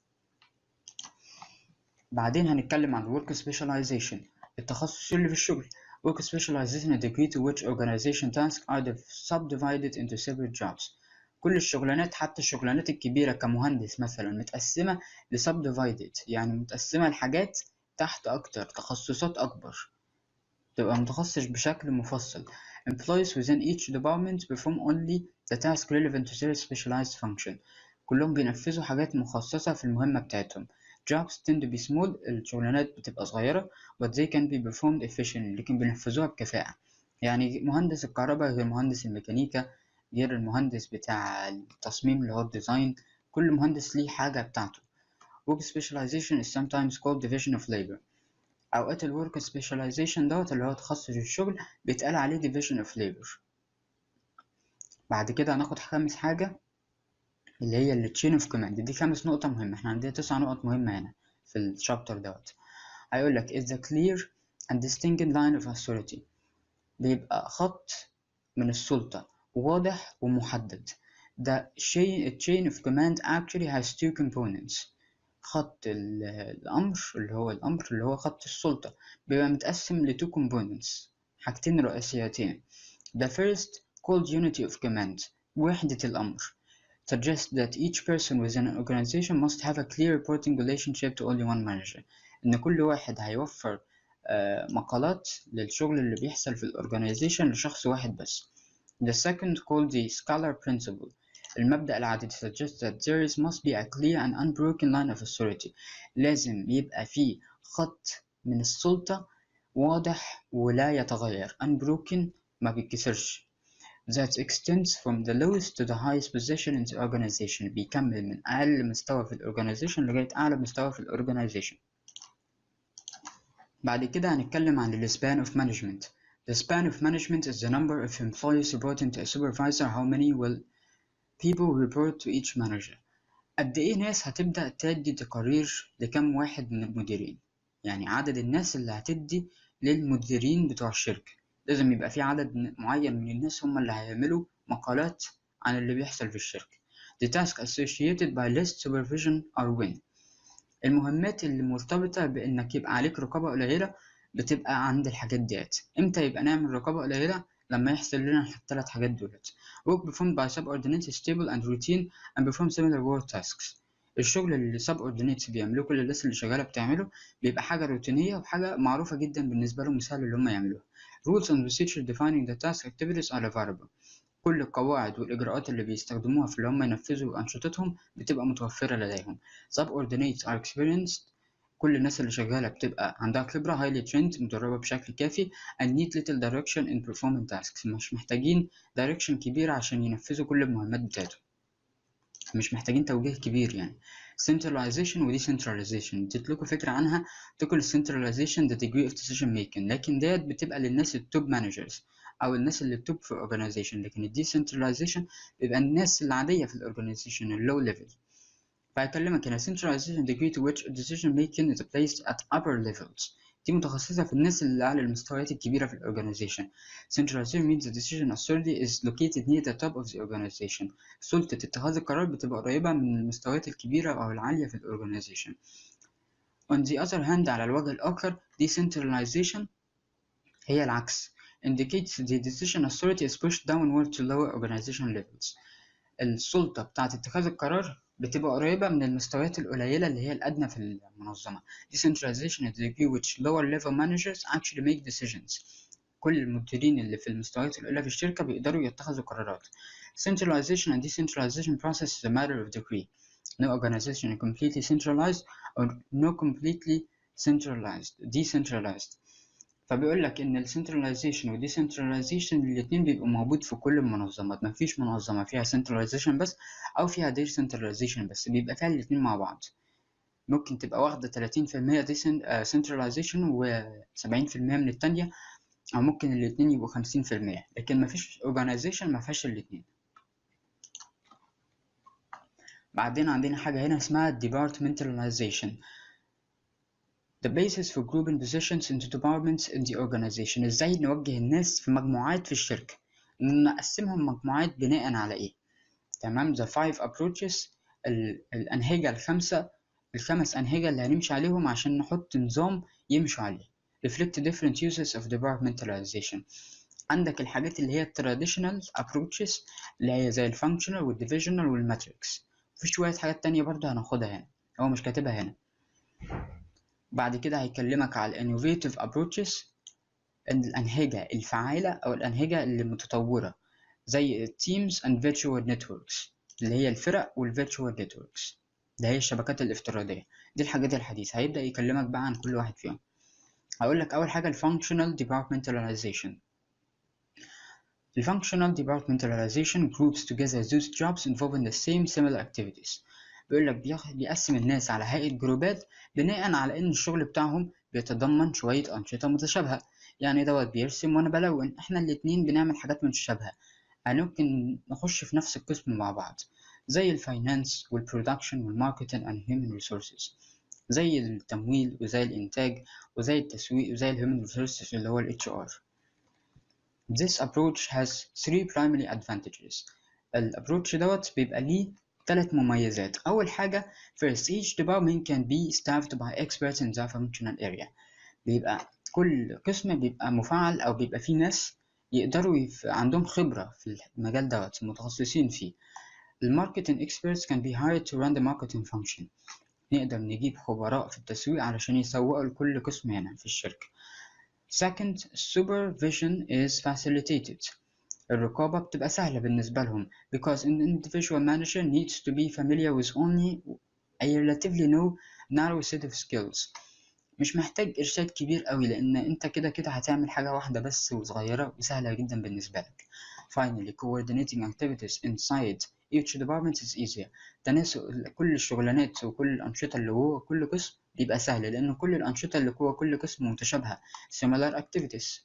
بعدين هنتكلم عن work specialization التخصص اللي في الشغل work specialization is the degree to which organization tasks are subdivided into separate jobs كل الشغلانات حتى الشغلانات الكبيرة كمهندس مثلا متقسمة ل subdivided يعني متقسمة لحاجات تحت أكتر تخصصات أكبر تبقى متخصص بشكل مفصل employees within each department perform only the task relevant to their specialized function كلهم بينفذوا حاجات مخصصة في المهمة بتاعتهم jobs tend to be small الشغلانات بتبقى صغيرة but they can be performed efficiently لكن بينفذوها بكفاءة يعني مهندس الكهرباء غير مهندس الميكانيكا غير المهندس بتاع التصميم اللي هو الديزاين كل مهندس ليه حاجة بتاعته work specialization is sometimes called division of labor أوقات ال work specialization دوت اللي هو تخصص الشغل بيتقال عليه division of labor بعد كده هناخد خامس حاجة اللي هي ال chain of command دي خامس نقطة مهمة احنا عندنا تسع نقط مهمة هنا في الشابتر دوت هيقول لك is the clear and distinct line of authority بيبقى خط من السلطة واضح ومحدد the chain, chain of command actually has two components خط الأمر اللي هو الأمر اللي هو خط السلطة بيبقى متقسم ل two components حاجتين رئيسيتين The first called unity of command وحدة الأمر suggests that each person within an organization must have a clear reporting relationship to only one manager إن كل واحد هيوفر مقالات للشغل اللي بيحصل في الأورجنايزيشن لشخص واحد بس The second called the Scalar principle المبدأ العادي suggests that there is must be a clear and unbroken line of authority لازم يبقى في خط من السلطة واضح ولا يتغير unbroken ما بيتكسرش that extends from the lowest to the highest position in the organization بيكمل من أقل مستوى في الأورجنايزيشن لغاية أعلى مستوى في الأورجنايزيشن بعد كده هنتكلم عن ال span of management The span of management is the number of employees reporting to a supervisor how many will people report to each manager قد إيه ناس هتبدأ تدي تقارير لكم واحد من المديرين يعني عدد الناس اللي هتدي للمديرين بتوع الشركة لازم يبقى في عدد معين من الناس هم اللي هيعملوا مقالات عن اللي بيحصل في الشركة The task associated by less supervision are when المهمات اللي مرتبطة بإنك يبقى عليك رقابة قليلة بتبقى عند الحاجات ديت امتى يبقى نعمل رقابة قليلة لما يحصل لنا الثلاث حاجات دولت work performed by subordinates stable and routine and perform similar work tasks الشغل اللي subordinates بيعملوه كل الناس اللي شغالة بتعمله بيبقى حاجة روتينية وحاجة معروفة جدا بالنسبة لهم وسهل اللي هم يعملوها rules and procedures defining the task activities are variable كل القواعد والإجراءات اللي بيستخدموها في اللي هم ينفذوا أنشطتهم بتبقى متوفرة لديهم subordinates are experienced كل الناس اللي شغالة بتبقى عندها خبرة highly trained مدربة بشكل كافي and need little direction in performing tasks مش محتاجين direction كبير عشان ينفذوا كل المهمات بتاعتهم مش محتاجين توجيه كبير يعني centralization و decentralization اديت لكم فكرة عنها تقول centralization the degree of decision making لكن ديت بتبقى للناس التوب managers أو الناس اللي التوب في organization لكن ال decentralization بيبقى الناس العادية في الأورجنايزيشن اللو ليفل فهكلمك هنا centralization degree to which decision making is placed at upper levels دي متخصصة في الناس اللي أعلى المستويات الكبيرة في الأورجنايزيشن centralization means the decision authority is located near the top of the organization سلطة اتخاذ القرار بتبقى قريبة من المستويات الكبيرة أو العالية في الأورجنايزيشن on the other hand على الوجه الآخر decentralization هي العكس indicates the decision authority is pushed downward to lower organization levels السلطة بتاعة اتخاذ القرار بتبقى قريبة من المستويات القليلة اللي هي الأدنى في المنظمة decentralization is the degree which lower level managers actually make decisions كل المديرين اللي في المستويات الأولى في الشركة بيقدروا يتخذوا قرارات centralization and decentralization process is a matter of degree no organization is completely centralized or no completely centralized decentralized فبيقول لك ان السنتراليزيشن والديسنتراليزيشن الاتنين بيبقوا موجود في كل المنظمات مفيش منظمة فيها سنتراليزيشن بس او فيها ديسنتراليزيشن بس بيبقى فيها الاتنين مع بعض ممكن تبقى واخدة 30% سنتراليزيشن و 70% من التانية او ممكن الاتنين يبقوا 50% لكن مفيش اورجانيزيشن مفيهاش الاتنين بعدين عندنا حاجة هنا اسمها departmentalization the basis for grouping positions into departments in the organization ازاي نوجه الناس في مجموعات في الشركة نقسمهم مجموعات بناء على ايه تمام the five approaches ال- الأنهجة الخمسة الخمس أنهجة اللي هنمشي عليهم عشان نحط نظام يمشوا عليه reflect different uses of departmentalization عندك الحاجات اللي هي traditional approaches اللي هي زي الفانكشنال والديفيجنال والماتريكس في شوية حاجات تانية برضه هناخدها هنا هو مش كاتبها هنا بعد كده هيكلمك على ال innovative approaches الأنهجة الفعالة أو الأنهجة اللي متطورة زي teams and virtual networks اللي هي الفرق وال virtual networks اللي هي الشبكات الافتراضية دي الحاجات الحديثة هيبدأ يكلمك بقى عن كل واحد فيهم هقول لك أول حاجة ال functional departmentalization The functional departmentalization groups together those jobs involving the same similar activities بيقول لك بياخد بيقسم الناس على هيئة جروبات بناء على إن الشغل بتاعهم بيتضمن شوية أنشطة متشابهة يعني دوت بيرسم وأنا بلون إحنا الاتنين بنعمل حاجات متشابهة يعني ممكن نخش في نفس القسم مع بعض زي الفاينانس والبرودكشن والماركتنج and human resources زي التمويل وزي الإنتاج وزي التسويق وزي الهيومن resources اللي هو ال HR This approach has three primary advantages الابروتش دوت بيبقى ليه ثلاث مميزات أول حاجة first each department can be staffed by experts in the functional area بيبقى كل قسم بيبقى مفعل أو بيبقى فيه ناس يقدروا يف... عندهم خبرة في المجال دوت متخصصين فيه الماركتنج experts can be hired to run the marketing function نقدر نجيب خبراء في التسويق علشان يسوقوا لكل قسم هنا في الشركة second supervision is facilitated الرقابة بتبقى سهلة بالنسبة لهم because an individual manager needs to be familiar with only a relatively no narrow set of skills مش محتاج إرشاد كبير قوي لأن أنت كده كده هتعمل حاجة واحدة بس وصغيرة وسهلة جدا بالنسبة لك finally coordinating activities inside each department is easier تناسق كل الشغلانات وكل الأنشطة اللي جوه كل قسم بيبقى سهل لأن كل الأنشطة اللي جوه كل قسم متشابهة similar activities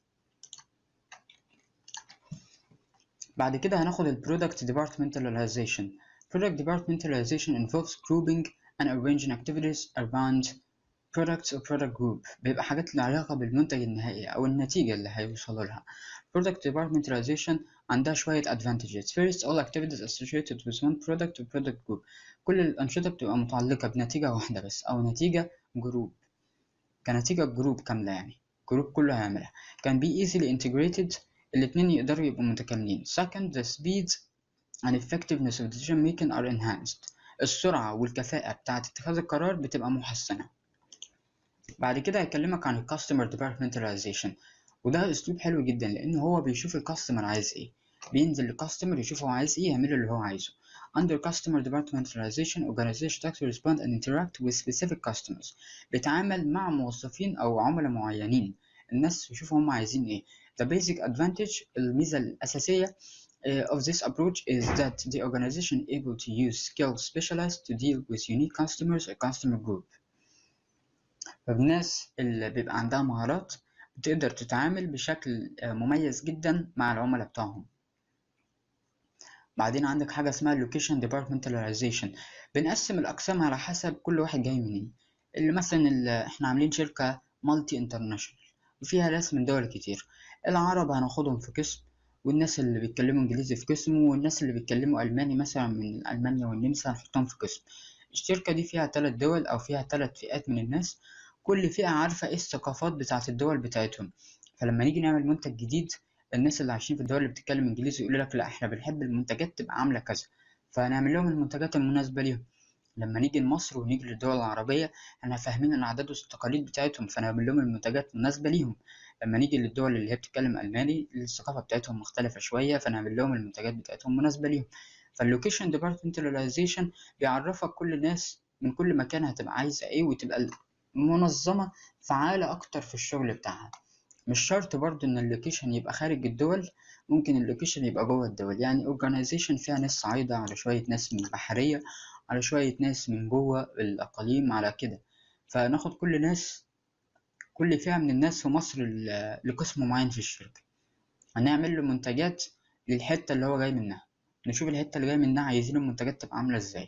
بعد كده هناخد ال product departmentalization product departmentalization involves grouping and arranging activities around products or product group بيبقى حاجات لها علاقة بالمنتج النهائي أو النتيجة اللي هيوصلوا لها product departmentalization عندها شوية advantages first all activities associated with one product or product group كل الأنشطة بتبقى متعلقة بنتيجة واحدة بس أو نتيجة جروب كنتيجة جروب كاملة يعني جروب كله هيعملها can be easily integrated الاتنين يقدروا يبقوا متكاملين second the speed and effectiveness of decision making are enhanced السرعة والكفاءة بتاعة اتخاذ القرار بتبقى محسنة بعد كده هيكلمك عن ال customer departmentalization وده اسلوب حلو جدا لان هو بيشوف الكاستمر عايز ايه بينزل للكاستمر يشوف هو عايز ايه يعمله اللي هو عايزه under customer departmentalization organization to respond and interact with specific customers بيتعامل مع موظفين او عملاء معينين الناس يشوفوا هم عايزين ايه the basic advantage الميزة الأساسية uh, of this approach is that the organization able to use skills specialized to deal with unique customers or customer group فالناس اللي بيبقى عندها مهارات بتقدر تتعامل بشكل مميز جدا مع العملاء بتاعهم بعدين عندك حاجة اسمها location departmentalization بنقسم الأقسام على حسب كل واحد جاي منين اللي مثلا اللي احنا عاملين شركة مالتي انترناشونال وفيها ناس من دول كتير العرب هناخدهم في قسم والناس اللي بيتكلموا انجليزي في قسم والناس اللي بيتكلموا الماني مثلا من المانيا والنمسا هنحطهم في قسم الشركة دي فيها تلات دول أو فيها تلات فئات من الناس كل فئة عارفة ايه الثقافات بتاعت الدول بتاعتهم فلما نيجي نعمل منتج جديد الناس اللي عايشين في الدول اللي بتتكلم انجليزي يقولوا لك لا احنا بنحب المنتجات تبقى عاملة كذا فهنعمل لهم المنتجات المناسبة ليهم لما نيجي لمصر ونيجي للدول العربية احنا فاهمين العادات والتقاليد بتاعتهم فنعمل لهم المنتجات مناسبة ليهم لما نيجي للدول اللي هي بتتكلم ألماني الثقافة بتاعتهم مختلفة شوية فنعمل لهم المنتجات بتاعتهم مناسبة ليهم فاللوكيشن ديبارتمنتاليزيشن بيعرفك كل الناس من كل مكان هتبقى عايزة ايه وتبقى منظمة فعالة أكتر في الشغل بتاعها مش شرط برضو إن اللوكيشن يبقى خارج الدول ممكن اللوكيشن يبقى جوه الدول يعني organization فيها ناس صعيدة على شوية ناس من البحرية على شوية ناس من جوه الأقاليم على كده فناخد كل ناس كل فئة من الناس في مصر لقسم معين في الشركة هنعمل له منتجات للحتة اللي هو جاي منها نشوف الحتة اللي جاي منها عايزين المنتجات تبقى عاملة ازاي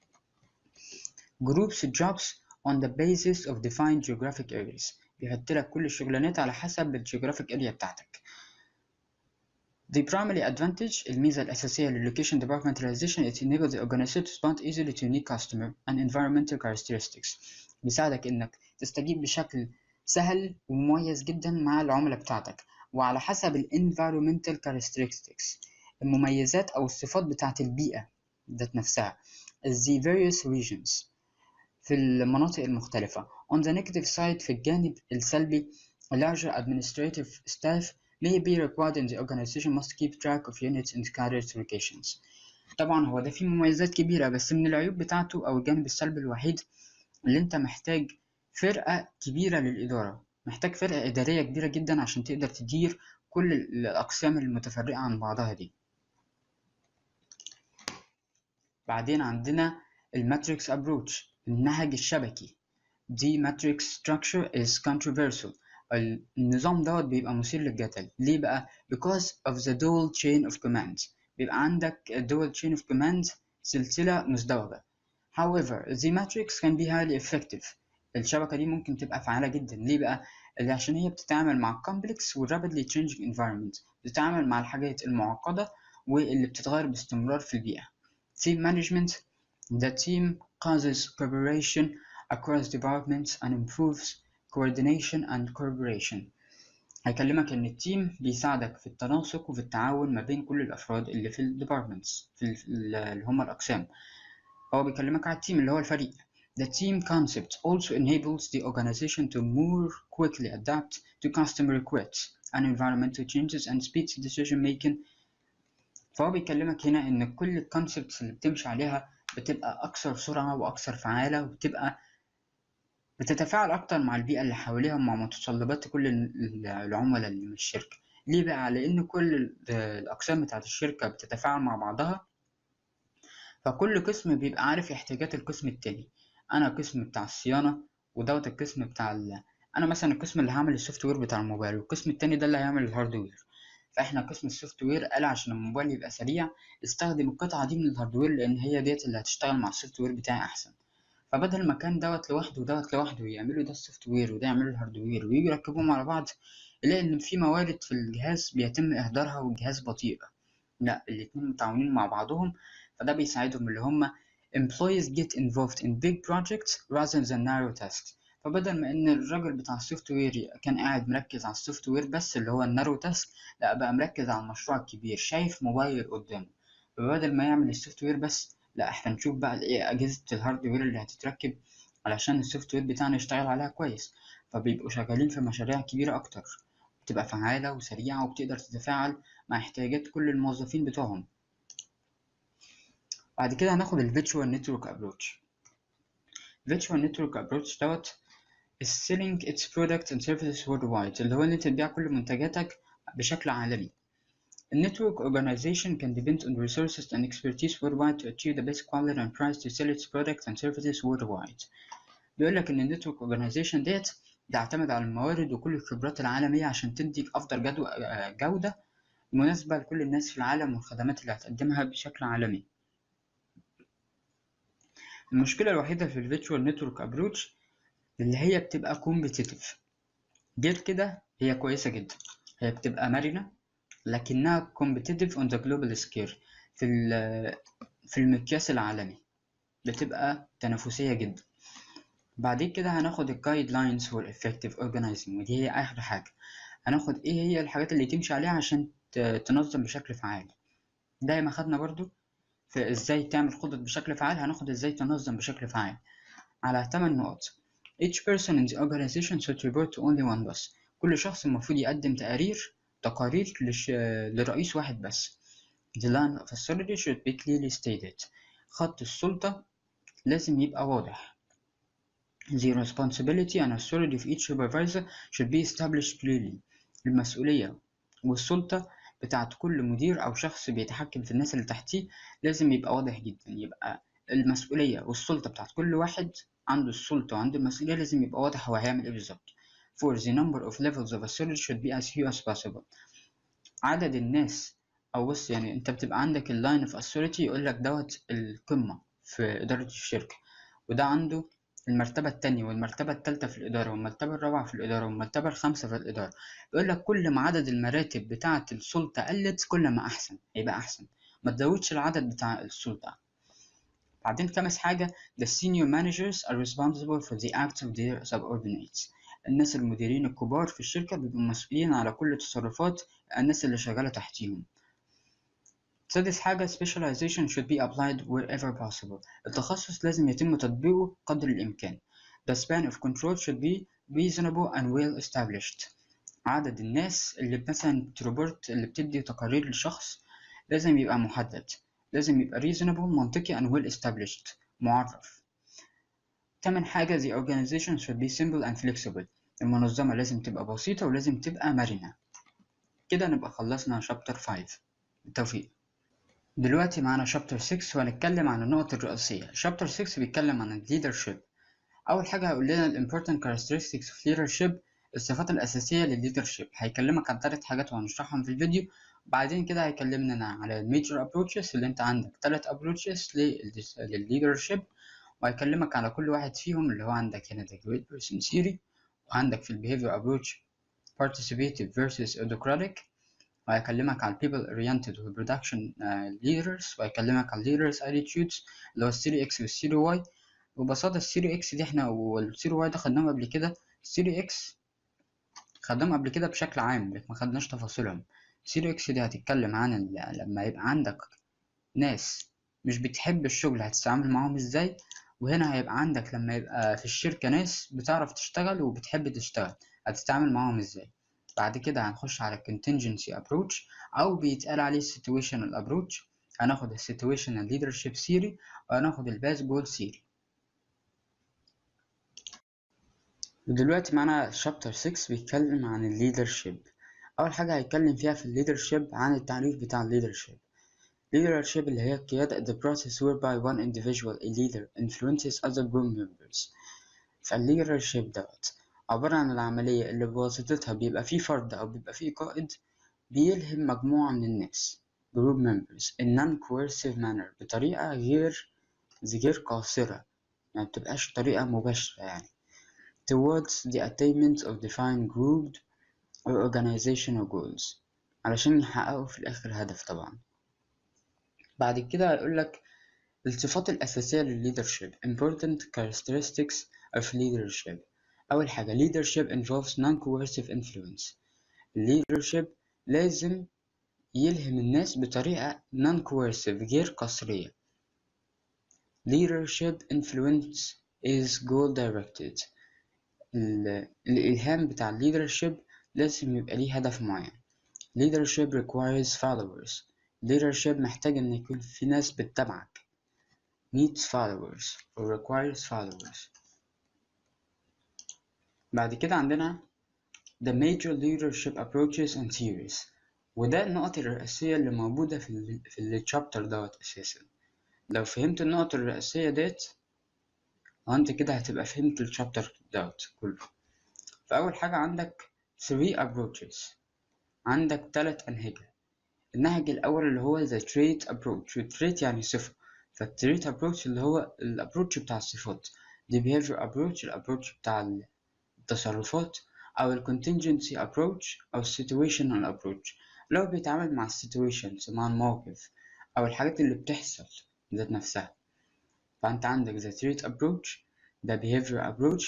groups jobs on the basis of defined geographic areas بيحط لك كل الشغلانات على حسب الجيوغرافيك اريا بتاعتك The primary advantage الميزة الأساسية للlocation departmentalization is enable the organization to respond easily to unique customer and environmental characteristics بيساعدك إنك تستجيب بشكل سهل ومميز جدا مع العملاء بتاعتك وعلى حسب ال environmental characteristics المميزات أو الصفات بتاعت البيئة ذات نفسها the various regions في المناطق المختلفة on the negative side في الجانب السلبي larger administrative staff may be required in the organization must keep track of units and career locations طبعا هو ده فيه مميزات كبيرة بس من العيوب بتاعته أو الجانب السلبي الوحيد اللي أنت محتاج فرقة كبيرة للإدارة محتاج فرقة إدارية كبيرة جدا عشان تقدر تدير كل الأقسام المتفرقة عن بعضها دي بعدين عندنا الماتريكس أبروتش النهج الشبكي دي ماتريكس structure is controversial النظام دوت بيبقى مثير للجدل ليه بقى because of the dual chain of command بيبقى عندك dual chain of command سلسلة مزدوجة however the matrix can be highly effective الشبكة دي ممكن تبقى فعالة جدا ليه بقى اللي عشان هي بتتعامل مع complex و rapidly changing environment بتتعامل مع الحاجات المعقدة واللي بتتغير باستمرار في البيئة team management the team causes cooperation across departments and improves coordination and cooperation هيكلمك إن التيم بيساعدك في التناسق وفي التعاون ما بين كل الأفراد اللي في الديبارتمنتس في ال- اللي هم الأقسام هو بيكلمك على التيم اللي هو الفريق The team concept also enables the organization to more quickly adapt to customer requests and environmental changes and speeds decision making فهو بيكلمك هنا إن كل الكونسبتس اللي بتمشي عليها بتبقى أكثر سرعة وأكثر فعالة وبتبقى بتتفاعل أكتر مع البيئة اللي حواليها ومع متطلبات كل ال- العملاء اللي من الشركة ليه بقى؟ لأن كل ال- الأقسام بتاعة الشركة بتتفاعل مع بعضها فكل قسم بيبقى عارف احتياجات القسم التاني أنا قسم بتاع الصيانة ودوت القسم بتاع ال... أنا مثلا القسم اللي هعمل السوفت وير بتاع الموبايل والقسم التاني ده اللي هيعمل الهاردوير فاحنا قسم السوفت وير قال عشان الموبايل يبقى سريع استخدم القطعة دي من الهاردوير لأن هي ديت اللي هتشتغل مع السوفت وير بتاعي أحسن فبدل ما كان دوت لوحده ودوت لوحده يعملوا ده السوفت وير وده يعملوا الهاردوير ويجوا يركبوهم على بعض يلاقي إن في موارد في الجهاز بيتم إهدارها والجهاز بطيء لا الاتنين متعاونين مع بعضهم فده بيساعدهم اللي هم employees get involved in big projects rather than narrow tasks فبدل ما ان الراجل بتاع السوفت وير كان قاعد مركز على السوفت وير بس اللي هو النارو تاسك لا بقى مركز على المشروع الكبير شايف موبايل قدامه فبدل ما يعمل السوفت وير بس لا احنا نشوف بقى ايه اجهزه الهاردوير اللي هتتركب علشان السوفت وير بتاعنا يشتغل عليها كويس فبيبقوا شغالين في مشاريع كبيره اكتر بتبقى فعاله وسريعه وبتقدر تتفاعل مع احتياجات كل الموظفين بتوعهم بعد كده هناخد ال Virtual Network Approach Virtual Network Approach دوت is selling its products and services worldwide اللي هو إن أنت تبيع كل منتجاتك بشكل عالمي. A network organization can depend on resources and expertise worldwide to achieve the best quality and price to sell its products and services worldwide. بيقول لك إن ال network organization ديت بتعتمد على الموارد وكل الخبرات العالمية عشان تديك أفضل جدوى جودة مناسبة لكل الناس في العالم والخدمات اللي هتقدمها بشكل عالمي. المشكلة الوحيدة في ال Virtual Network Approach اللي هي بتبقى competitive غير كده هي كويسة جدا هي بتبقى مرنة لكنها competitive on the global scale في ال- في المقياس العالمي بتبقى تنافسية جدا بعد كده هناخد ال guidelines for effective organizing ودي هي آخر حاجة هناخد ايه هي الحاجات اللي تمشي عليها عشان ت- تنظم بشكل فعال زي ما خدنا برضو في ازاي تعمل خطط بشكل فعال هناخد ازاي تنظم بشكل فعال على 8 نقط Each person in the organization should report to only one boss. كل شخص المفروض يقدم تقارير تقارير لش... لرئيس واحد بس. The line of authority should be clearly stated. خط السلطة لازم يبقى واضح. The responsibility and authority of each supervisor should be established clearly. المسؤولية والسلطة بتاعت كل مدير أو شخص بيتحكم في الناس اللي تحتيه لازم يبقى واضح جدا يبقى المسؤولية والسلطة بتاعت كل واحد عنده السلطة وعنده المسؤولية لازم يبقى واضح هو هيعمل ايه بالظبط. For the number of levels of authority should be as few as possible. عدد الناس أو بص يعني أنت بتبقى عندك اللاين of authority يقول لك دوت القمة في إدارة الشركة وده عنده المرتبة التانية والمرتبة التالتة في الإدارة والمرتبة الرابعة في الإدارة والمرتبة الخامسة في الإدارة بيقول لك كل ما عدد المراتب بتاعة السلطة قلت كل ما أحسن هيبقى أحسن ما تزودش العدد بتاع السلطة بعدين خامس حاجة the senior managers are responsible for the acts of their subordinates الناس المديرين الكبار في الشركة بيبقوا مسؤولين على كل تصرفات الناس اللي شغالة تحتيهم سادس حاجة specialization should be applied wherever possible التخصص لازم يتم تطبيقه قدر الإمكان the span of control should be reasonable and well established عدد الناس اللي مثلا بتربورت اللي بتدي تقارير لشخص لازم يبقى محدد لازم يبقى reasonable منطقي and well established معرف تامن حاجة the organization should be simple and flexible المنظمة لازم تبقى بسيطة ولازم تبقى مرنة كده نبقى خلصنا شابتر 5 بالتوفيق دلوقتي معانا شابتر 6 وهنتكلم عن النقط الرئيسية شابتر 6 بيتكلم عن ال leadership أول حاجة هيقول لنا ال important characteristics of leadership الصفات الأساسية لل leadership هيكلمك عن ثلاث حاجات وهنشرحهم في الفيديو بعدين كده هيكلمنا على ال major approaches اللي انت عندك ثلاث approaches لل leadership وهيكلمك على كل واحد فيهم اللي هو عندك هنا the great person theory وعندك في ال behavior approach participative versus autocratic وهيكلمك على people oriented و production leaders وهيكلمك على leaders attitudes اللي هو السيري اكس والسيري واي ببساطة السيري اكس دي احنا والسيري واي ده خدناهم قبل كده السيري اكس خدناهم قبل كده بشكل عام لكن ما خدناش تفاصيلهم السيري اكس دي هتتكلم عن لما يبقى عندك ناس مش بتحب الشغل هتتعامل معاهم ازاي وهنا هيبقى عندك لما يبقى في الشركة ناس بتعرف تشتغل وبتحب تشتغل هتتعامل معاهم ازاي بعد كده هنخش على contingency approach أو بيتقال عليه situational approach هناخد ال situational leadership theory وهناخد ال base goal theory ودلوقتي معانا chapter 6 بيتكلم عن ال leadership أول حاجة هيتكلم فيها في ال leadership عن التعريف بتاع ال leadership leadership اللي هي القيادة the process whereby one individual a leader influences other group members فال leadership دوت عبارة عن العملية اللي بواسطتها بيبقى فيه فرد أو بيبقى فيه قائد بيلهم مجموعة من الناس group members in non-coercive manner بطريقة غير غير قاصرة يعني مبتبقاش طريقة مباشرة يعني towards the attainment of defined group or organizational goals علشان يحققوا في الآخر هدف طبعا بعد كده هيقولك الصفات الأساسية للleadership important characteristics of leadership أول حاجة leadership involves non-coercive influence leadership لازم يلهم الناس بطريقة non-coercive غير قصرية leadership influence is goal directed الإلهام بتاع leadership لازم يبقى ليه هدف معين leadership requires followers leadership محتاج إن يكون في ناس بتتابعك needs followers or requires followers بعد كده عندنا the major leadership approaches and theories وده النقط الرئيسية اللي موجودة في ال في الشابتر دوت أساسا لو فهمت النقط الرئيسية ديت انت كده هتبقى فهمت الشابتر دوت كله فأول حاجة عندك three approaches عندك تلات أنهجة النهج الأول اللي هو the trait approach trait يعني صفة فالتريت approach اللي هو الابروتش بتاع الصفات the behavior approach الابروتش بتاع التصرفات أو ال contingency approach أو ال situational approach لو بيتعامل مع ال situations مع المواقف أو الحاجات اللي بتحصل ذات نفسها فأنت عندك the trait approach the behavior approach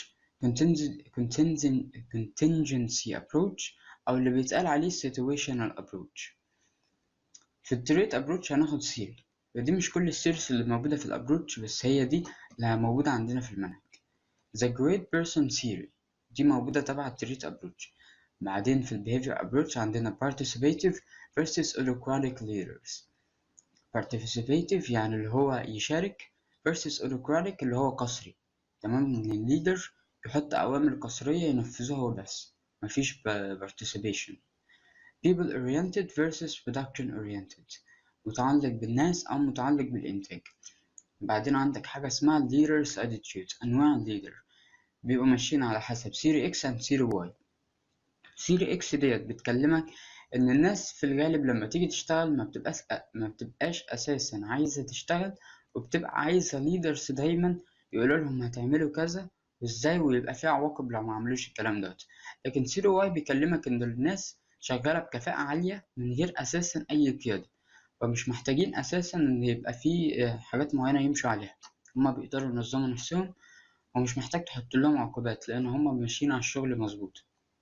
contingency approach أو اللي بيتقال عليه situational approach في التريت approach هناخد سيري ودي مش كل السيرس اللي موجودة في الابروتش بس هي دي اللي موجودة عندنا في المنهج The Great Person Theory دي موجودة تبع التريت ابروتش بعدين في البيهيفير ابروتش عندنا participative versus autocratic leaders participative يعني اللي هو يشارك versus autocratic اللي هو قصري تمام ان الليدر يحط اوامر قصرية ينفذوها وبس مفيش participation people oriented versus production oriented متعلق بالناس أو متعلق بالإنتاج بعدين عندك حاجة اسمها leaders attitude أنواع الليدر بيبقوا ماشيين على حسب سيري إكس and سيري واي سيري إكس ديت بتكلمك إن الناس في الغالب لما تيجي تشتغل ما بتبقاش ما بتبقاش أساسا عايزة تشتغل وبتبقى عايزة leaders دايما يقولوا لهم هتعملوا كذا وإزاي ويبقى في عواقب لو ما عملوش الكلام دوت لكن سيري واي بيكلمك إن الناس شغالة بكفاءة عالية من غير أساسا أي قيادة فمش محتاجين أساسا إن يبقى في حاجات معينة يمشوا عليها هما بيقدروا ينظموا نفسهم ومش محتاج تحط لهم عقوبات لأن هما ماشيين على الشغل مظبوط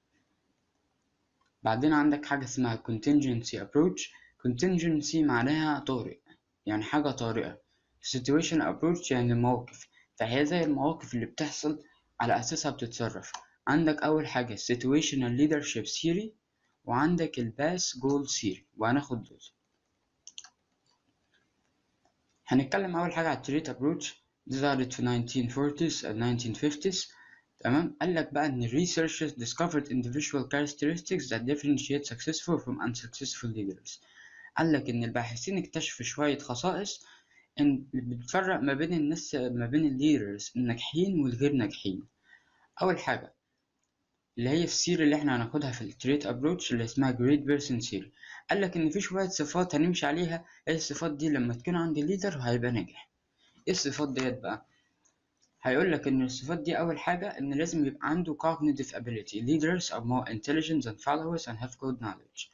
بعدين عندك حاجة اسمها contingency approach contingency معناها طارئ يعني حاجة طارئة situation approach يعني المواقف فهي زي المواقف اللي بتحصل على أساسها بتتصرف عندك أول حاجة situational leadership theory وعندك الباس جول theory وهناخد دول هنتكلم أول حاجة على التريت أبروتش دي ظهرت في 1940s and 1950s تمام قال لك بقى إن researchers discovered individual characteristics that differentiate successful from unsuccessful leaders قال لك إن الباحثين اكتشفوا شوية خصائص إن بتفرق ما بين الناس ما بين الليدرز الناجحين والغير ناجحين أول حاجة اللي هي السيرة اللي احنا هناخدها في التريت ابروتش اللي اسمها جريت بيرسون سيري قال لك ان في شوية صفات هنمشي عليها ايه الصفات دي لما تكون عند ليدر هيبقى ناجح ايه الصفات ديت بقى هيقول لك ان الصفات دي اول حاجة ان لازم يبقى عنده cognitive ability leaders are more intelligent than followers and have good knowledge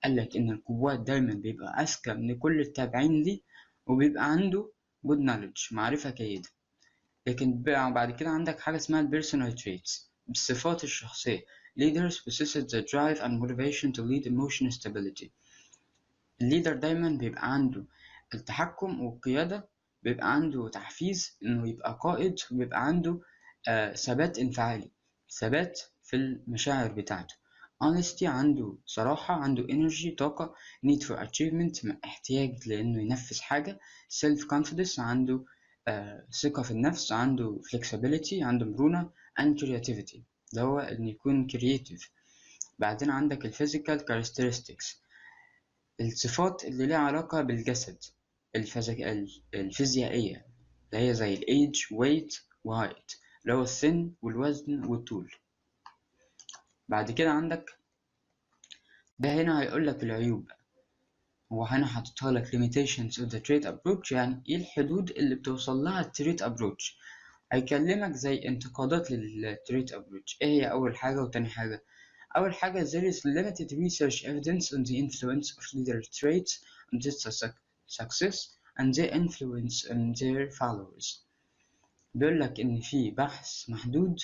قالك إن القوات دايما بيبقى أذكى من كل التابعين ليه وبيبقى عنده good knowledge معرفة جيدة لكن بعد كده عندك حاجة اسمها ال personal traits بالصفات الشخصية leaders possess the drive and motivation to lead emotional stability الليدر دايما بيبقى عنده التحكم والقيادة بيبقى عنده تحفيز إنه يبقى قائد وبيبقى عنده آه ثبات انفعالي ثبات في المشاعر بتاعته honesty عنده صراحة عنده energy طاقة need for achievement احتياج لأنه ينفذ حاجة self confidence عنده آه ثقة في النفس عنده flexibility عنده مرونة and creativity ده هو إنه يكون creative بعدين عندك ال physical characteristics الصفات اللي ليها علاقة بالجسد الفزك... الفيزيائية اللي هي زي ال age weight و height اللي هو السن والوزن والطول بعد كده عندك ده هنا هيقولك العيوب هو هنا حاططها لك limitations of the trait approach يعني ايه الحدود اللي بتوصل لها التريت approach هيكلمك زي انتقادات للتريت approach ايه هي اول حاجة وتاني حاجة أول حاجة there is limited research evidence on the influence of leader traits on their success and their influence on their followers بيقول لك إن في بحث محدود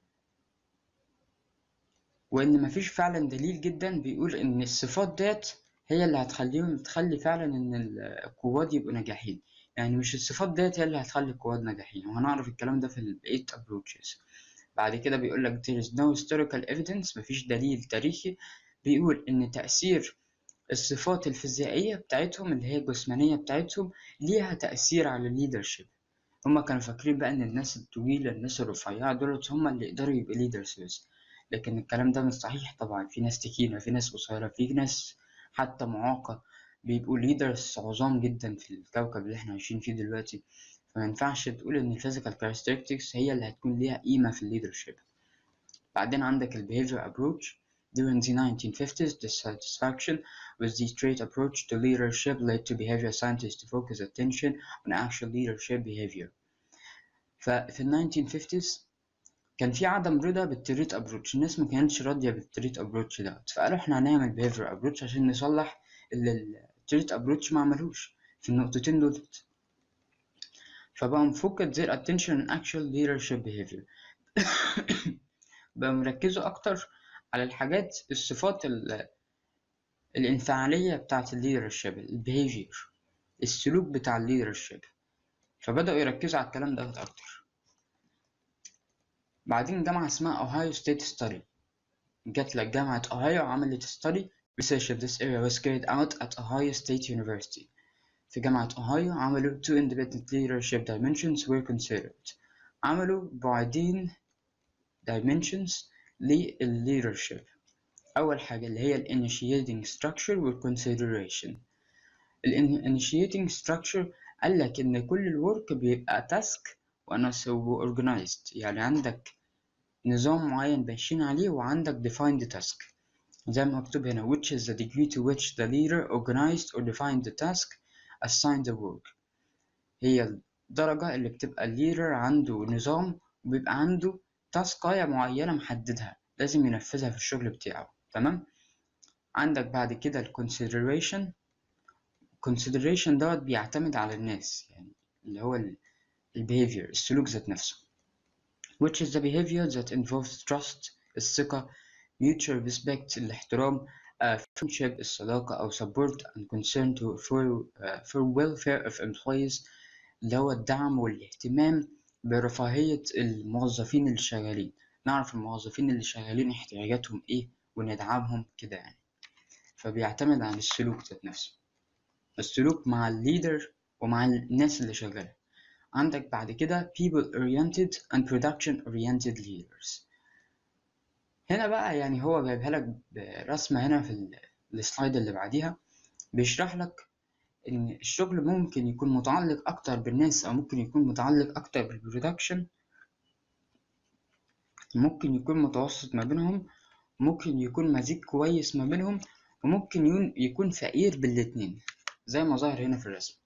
وإن مفيش فعلا دليل جدا بيقول إن الصفات ديت هي اللي هتخليهم تخلي فعلا إن القواد يبقوا ناجحين يعني مش الصفات ديت هي اللي هتخلي القواد ناجحين وهنعرف الكلام ده في ال 8 approaches بعد كده بيقول لك there is no historical evidence مفيش دليل تاريخي بيقول إن تأثير الصفات الفيزيائية بتاعتهم اللي هي الجسمانية بتاعتهم ليها تأثير على الليدرشيب هما كانوا فاكرين بقى إن الناس الطويلة الناس الرفيعة دولت هما اللي يقدروا يبقوا leaders بس لكن الكلام ده مش صحيح طبعا في ناس تخينة في ناس قصيرة في ناس حتى معاقة بيبقوا leaders عظام جدا في الكوكب اللي احنا عايشين فيه دلوقتي فمينفعش تقول إن الفيزيكال characteristics هي اللي هتكون ليها قيمة في الليدرشيب بعدين عندك ال behavior approach During the 1950s, dissatisfaction with the trait approach to leadership led to behavior scientists to focus attention on actual leadership behavior. ففي ال 1950s كان في عدم رضا بالتريت ابروتش الناس ما كانتش راضية بالتريت ابروتش ده فقالوا احنا هنعمل behavior approach عشان نصلح اللي التريت ابروتش ما عملوش في النقطتين دولت فبقوا focus their attention on actual leadership behavior بقوا مركزوا أكتر على الحاجات الصفات الانفعالية بتاعة الليدرشيب البيهيفير السلوك بتاع الليدرشيب فبدأوا يركزوا على الكلام ده أكتر بعدين جامعة اسمها أوهايو ستيت ستادي جات لك جامعة أوهايو عملت ستادي research of this area was carried out at Ohio State University في جامعة أوهايو عملوا two independent leadership dimensions were considered عملوا بعدين dimensions للleadership أول حاجة اللي هي ال initiating structure وال consideration ال initiating structure قال لك إن كل الورك بيبقى task و organized يعني عندك نظام معين ماشيين عليه وعندك defined task زي ما مكتوب هنا which is the degree to which the leader organized or defined the task assigned the work هي الدرجة اللي بتبقى الليدر عنده نظام وبيبقى عنده تاسكاية معينة محددها لازم ينفذها في الشغل بتاعه تمام عندك بعد كده ال consideration consideration دوت بيعتمد على الناس يعني اللي هو ال behavior السلوك ذات نفسه which is the behavior that involves trust الثقة mutual respect الاحترام uh, friendship الصداقة أو support and concern to for, uh, for welfare of employees اللي هو الدعم والاهتمام برفاهية الموظفين اللي شغالين نعرف الموظفين اللي شغالين احتياجاتهم ايه وندعمهم كده يعني فبيعتمد على السلوك ذات نفسه السلوك مع الليدر ومع الناس اللي شغالة عندك بعد كده people oriented and production oriented leaders هنا بقى يعني هو جايبها لك برسمة هنا في السلايد اللي بعديها بيشرح لك إن الشغل ممكن يكون متعلق أكتر بالناس أو ممكن يكون متعلق أكتر بالبرودكشن ممكن يكون متوسط ما بينهم ممكن يكون مزيج كويس ما بينهم وممكن يكون فقير بالاتنين زي ما ظاهر هنا في الرسم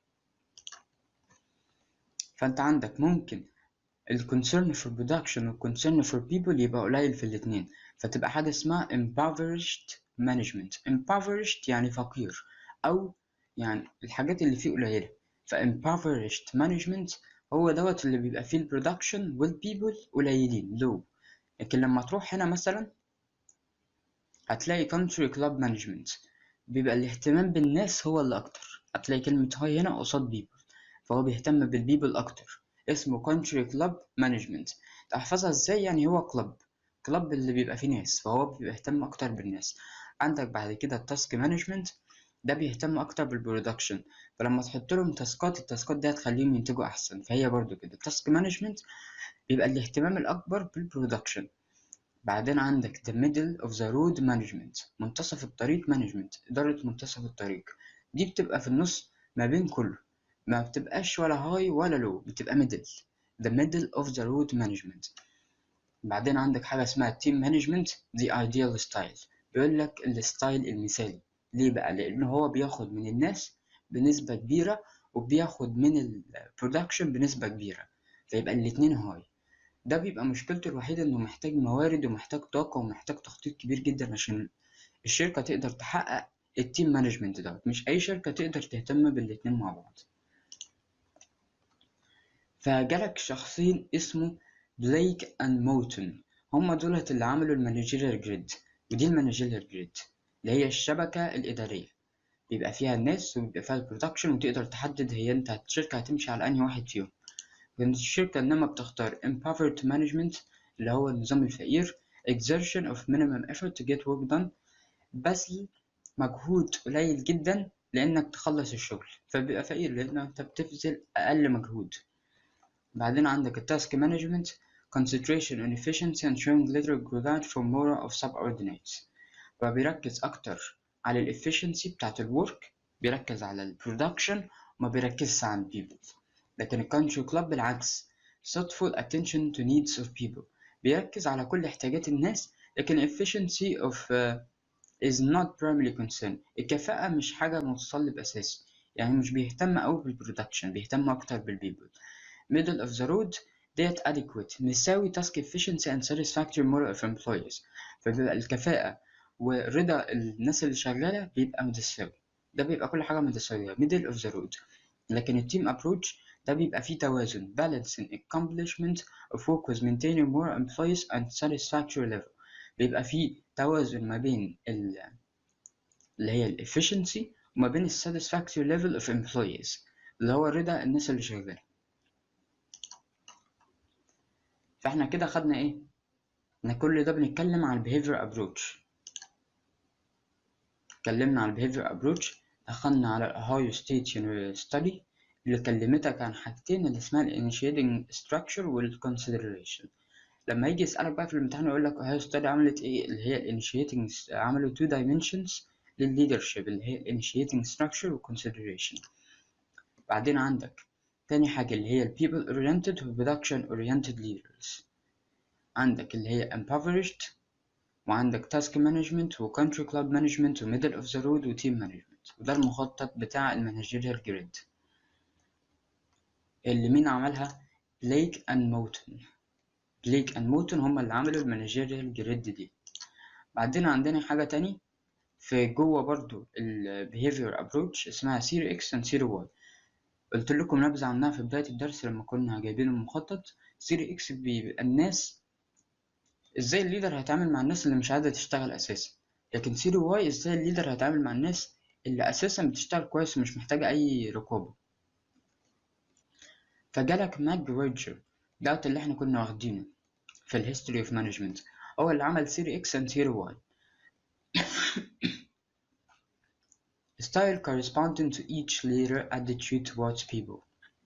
فأنت عندك ممكن ال concern for production وال concern for people يبقى قليل في الاتنين فتبقى حاجة اسمها impoverished management impoverished يعني فقير أو يعني الحاجات اللي فيه قليلة ف impoverished management هو دوت اللي بيبقى فيه ال production وال people قليلين low لكن لما تروح هنا مثلا هتلاقي country club management بيبقى الاهتمام بالناس هو اللي أكتر هتلاقي كلمة هاي هنا قصاد people فهو بيهتم بالبيبل أكتر اسمه country club management تحفظها ازاي يعني هو كلب كلب اللي بيبقى فيه ناس فهو بيبقى يهتم أكتر بالناس عندك بعد كده التاسك مانجمنت ده بيهتم أكتر بالبرودكشن فلما تحط لهم تاسكات التاسكات دي هتخليهم ينتجوا أحسن فهي برضو كده التاسك مانجمنت بيبقى الاهتمام الأكبر بالبرودكشن بعدين عندك the middle of the road management منتصف الطريق management إدارة منتصف الطريق دي بتبقى في النص ما بين كله ما بتبقاش ولا هاي ولا لو بتبقى middle the middle of the road management بعدين عندك حاجة اسمها team management the ideal style بيقول لك الستايل المثالي ليه بقى لأنه هو بياخد من الناس بنسبة كبيرة وبياخد من البرودكشن بنسبة كبيرة فيبقى الاتنين هاي ده بيبقى مشكلته الوحيدة إنه محتاج موارد ومحتاج طاقة ومحتاج تخطيط كبير جدا عشان الشركة تقدر تحقق التيم مانجمنت دوت مش أي شركة تقدر تهتم بالاتنين مع بعض فجالك شخصين اسمه بليك أند موتون هما دولت اللي عملوا المانجيريال جريد ودي المانجيريال جريد اللي هي الشبكة الإدارية بيبقى فيها الناس وبيبقى فيها البرودكشن وتقدر تحدد هي انت الشركة هتمشي على أنهي واحد فيهم لأن الشركة إنما بتختار empowered management اللي هو النظام الفقير exertion of minimum effort to get work done بذل مجهود قليل جدا لأنك تخلص الشغل فبيبقى فقير لأن أنت بتبذل أقل مجهود بعدين عندك التاسك مانجمنت concentration on efficiency and showing little regard for moral of subordinates فبيركز أكتر على ال efficiency بتاعت الورك بيركز على ال production وما بيركزش على ال people لكن ال country club بالعكس thoughtful attention to needs of people بيركز على كل احتياجات الناس لكن efficiency of uh, is not primarily concern الكفاءة مش حاجة متطلب أساسي يعني مش بيهتم أوي بالبرودكشن بيهتم أكتر بالبيبل middle of the road ديت adequate مساوي task efficiency and satisfactory moral of employees فبيبقى الكفاءة ورضا الناس اللي شغالة بيبقى متساوي ده بيبقى كل حاجة متساوية middle of the road لكن التيم approach ده بيبقى فيه توازن balancing accomplishment of work with maintaining more employees and satisfactory level بيبقى فيه توازن ما بين ال اللي هي ال efficiency وما بين ال satisfactory level of employees اللي هو رضا الناس اللي شغالة فاحنا كده خدنا ايه احنا كل ده بنتكلم على behavior approach اتكلمنا على behavior approach دخلنا على Ohio State Study اللي كلمتك عن حاجتين اللي اسمها ال initiating structure وال consideration لما يجي يسألك بقى في الامتحان يقول لك Ohio Study عملت ايه اللي هي ال initiating عملوا two dimensions للleadership اللي هي ال initiating structure و consideration بعدين عندك تاني حاجة اللي هي ال people oriented و production oriented leaders عندك اللي هي impoverished وعندك task management و country club management و middle of the road و team management وده المخطط بتاع المانجيريال جريد اللي مين عملها بليك اند موتون بليك اند موتون هما اللي عملوا المانجيريال جريد دي بعدين عندنا حاجة تاني في جوه برضو ال behavior approach اسمها سيري اكس and سيري واي قلت لكم نبذة عنها في بداية الدرس لما كنا جايبين المخطط سيري اكس بيبقى الناس ازاي الليدر هيتعامل مع الناس اللي مش عايزة تشتغل اساسا لكن سيري واي ازاي الليدر هيتعامل مع الناس اللي اساسا بتشتغل كويس ومش محتاجة اي رقابة فجالك ماك روجر دوت اللي احنا كنا واخدينه في الهيستوري اوف مانجمنت هو اللي عمل سيري اكس and سيري واي style corresponding to each leader attitude towards people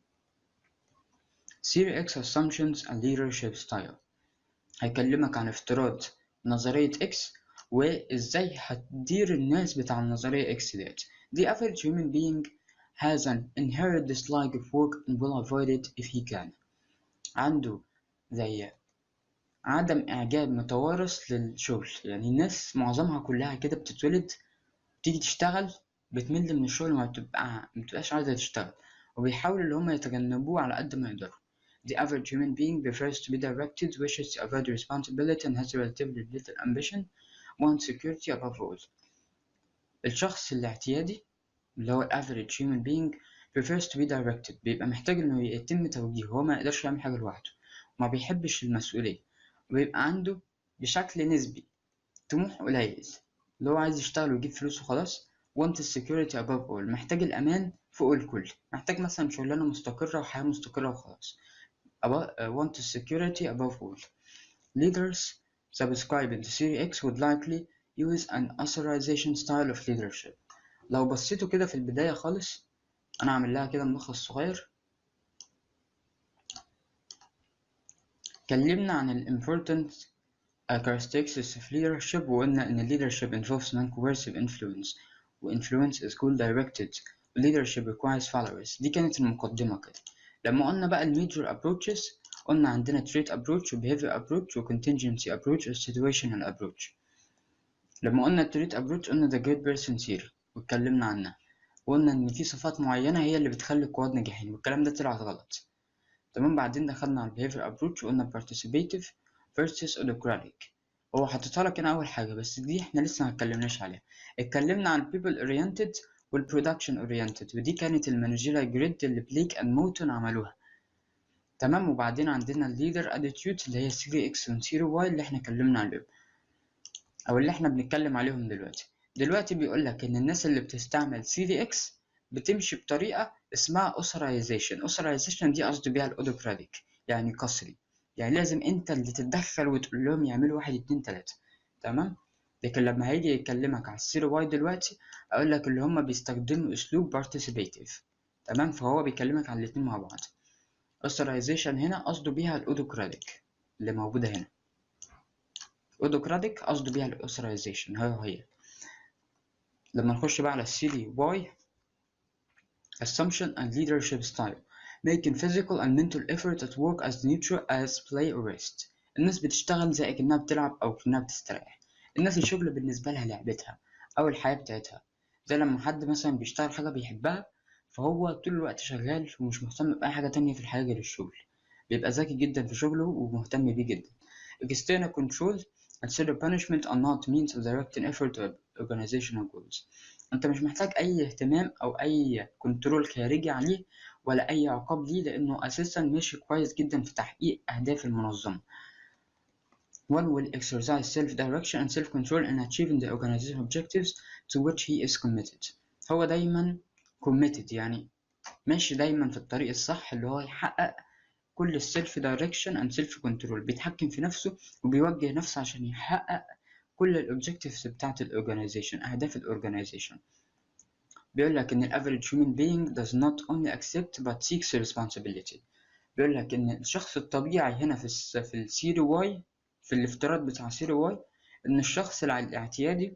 Theory X Assumptions and Leadership Style هيكلمك عن افتراض نظرية X وإزاي هتدير الناس بتاع النظرية X ديت The average human being has an inherent dislike of work and will avoid it if he can عنده زي عدم إعجاب متوارث للشغل يعني الناس معظمها كلها كده بتتولد تيجي تشتغل بتمل من الشغل وما بتبقى مبتبقاش عايزة تشتغل وبيحاولوا اللي هما يتجنبوه على قد ما يقدروا The average human being prefers to be directed, wishes to avoid responsibility and has relatively little ambition, wants security above all الشخص الاعتيادي اللي هو ال average human being prefers to be directed بيبقى محتاج إنه يتم توجيهه هو ما يقدرش يعمل حاجة لوحده وما بيحبش المسؤولية وبيبقى عنده بشكل نسبي طموح قليل اللي هو عايز يشتغل ويجيب فلوس وخلاص want security above all محتاج الأمان فوق الكل محتاج مثلا شغلانة مستقرة وحياة مستقرة وخلاص want security above all leaders subscribing to Series X would likely use an authorization style of leadership لو بصيتوا كده في البداية خالص أنا عامل لها كده ملخص صغير اتكلمنا عن ال important characteristics of leadership وقلنا إن leadership involves non-coercive influence و influence is goal directed leadership requires followers دي كانت المقدمة كده لما قلنا بقى ال major approaches قلنا عندنا trait approach و behavior approach و contingency approach و situational approach لما قلنا trait approach قلنا the great person theory واتكلمنا عنها وقلنا إن في صفات معينة هي اللي بتخلي القواد ناجحين والكلام ده طلع غلط تمام بعدين دخلنا على behavior approach وقلنا participative versus autocratic هو حاططها لك هنا أول حاجة بس دي احنا لسه متكلمناش عليها اتكلمنا عن people oriented وال production oriented ودي كانت المانجيريال جريد اللي بليك اند موتون عملوها تمام وبعدين عندنا الليدر attitude اللي هي سيري اكس وسيري واي اللي احنا اتكلمنا عليهم او اللي احنا بنتكلم عليهم دلوقتي دلوقتي بيقول لك ان الناس اللي بتستعمل سيري اكس بتمشي بطريقة اسمها authorization authorization دي قصدي بيها الاودوكراتيك يعني قصري يعني لازم انت اللي تتدخل وتقول لهم يعملوا واحد اتنين تلاتة تمام لكن لما هيجي يكلمك على السيري واي دلوقتي اقول لك اللي هما بيستخدموا اسلوب participative تمام فهو بيكلمك على الاتنين مع بعض authorization هنا قصده بيها الاودوكراتيك اللي موجودة هنا اودوكراتيك قصده بيها الاوثرايزيشن هي هي لما نخش بقى على السيري واي assumption and leadership style making physical and mental effort at work as neutral as play or rest الناس بتشتغل زي كأنها بتلعب أو كأنها بتستريح الناس الشغل بالنسبة لها لعبتها أو الحياة بتاعتها زي لما حد مثلا بيشتغل حاجة بيحبها فهو طول الوقت شغال ومش مهتم بأي حاجة تانية في الحياة غير الشغل بيبقى ذكي جدا في شغله ومهتم بيه جدا external control consider punishment are not means of directing effort to organizational goals انت مش محتاج اي اهتمام او اي كنترول خارجي عليه ولا اي عقاب ليه لانه اساسا ماشي كويس جدا في تحقيق اهداف المنظمه One will exercise self-direction and self-control in achieving the organizational objectives to which he is committed. هو دايما committed يعني ماشي دايما في الطريق الصح اللي هو يحقق كل السيلف دايركشن اند سيلف كنترول بيتحكم في نفسه وبيوجه نفسه عشان يحقق كل الاوبجكتيفز بتاعت الاورجانيزيشن اهداف الاورجانيزيشن بيقول لك ان الافريج human being does not only accept but seeks responsibility بيقول لك ان الشخص الطبيعي هنا في الس... في السيري واي في الافتراض بتاع سيري واي ان الشخص الاعتيادي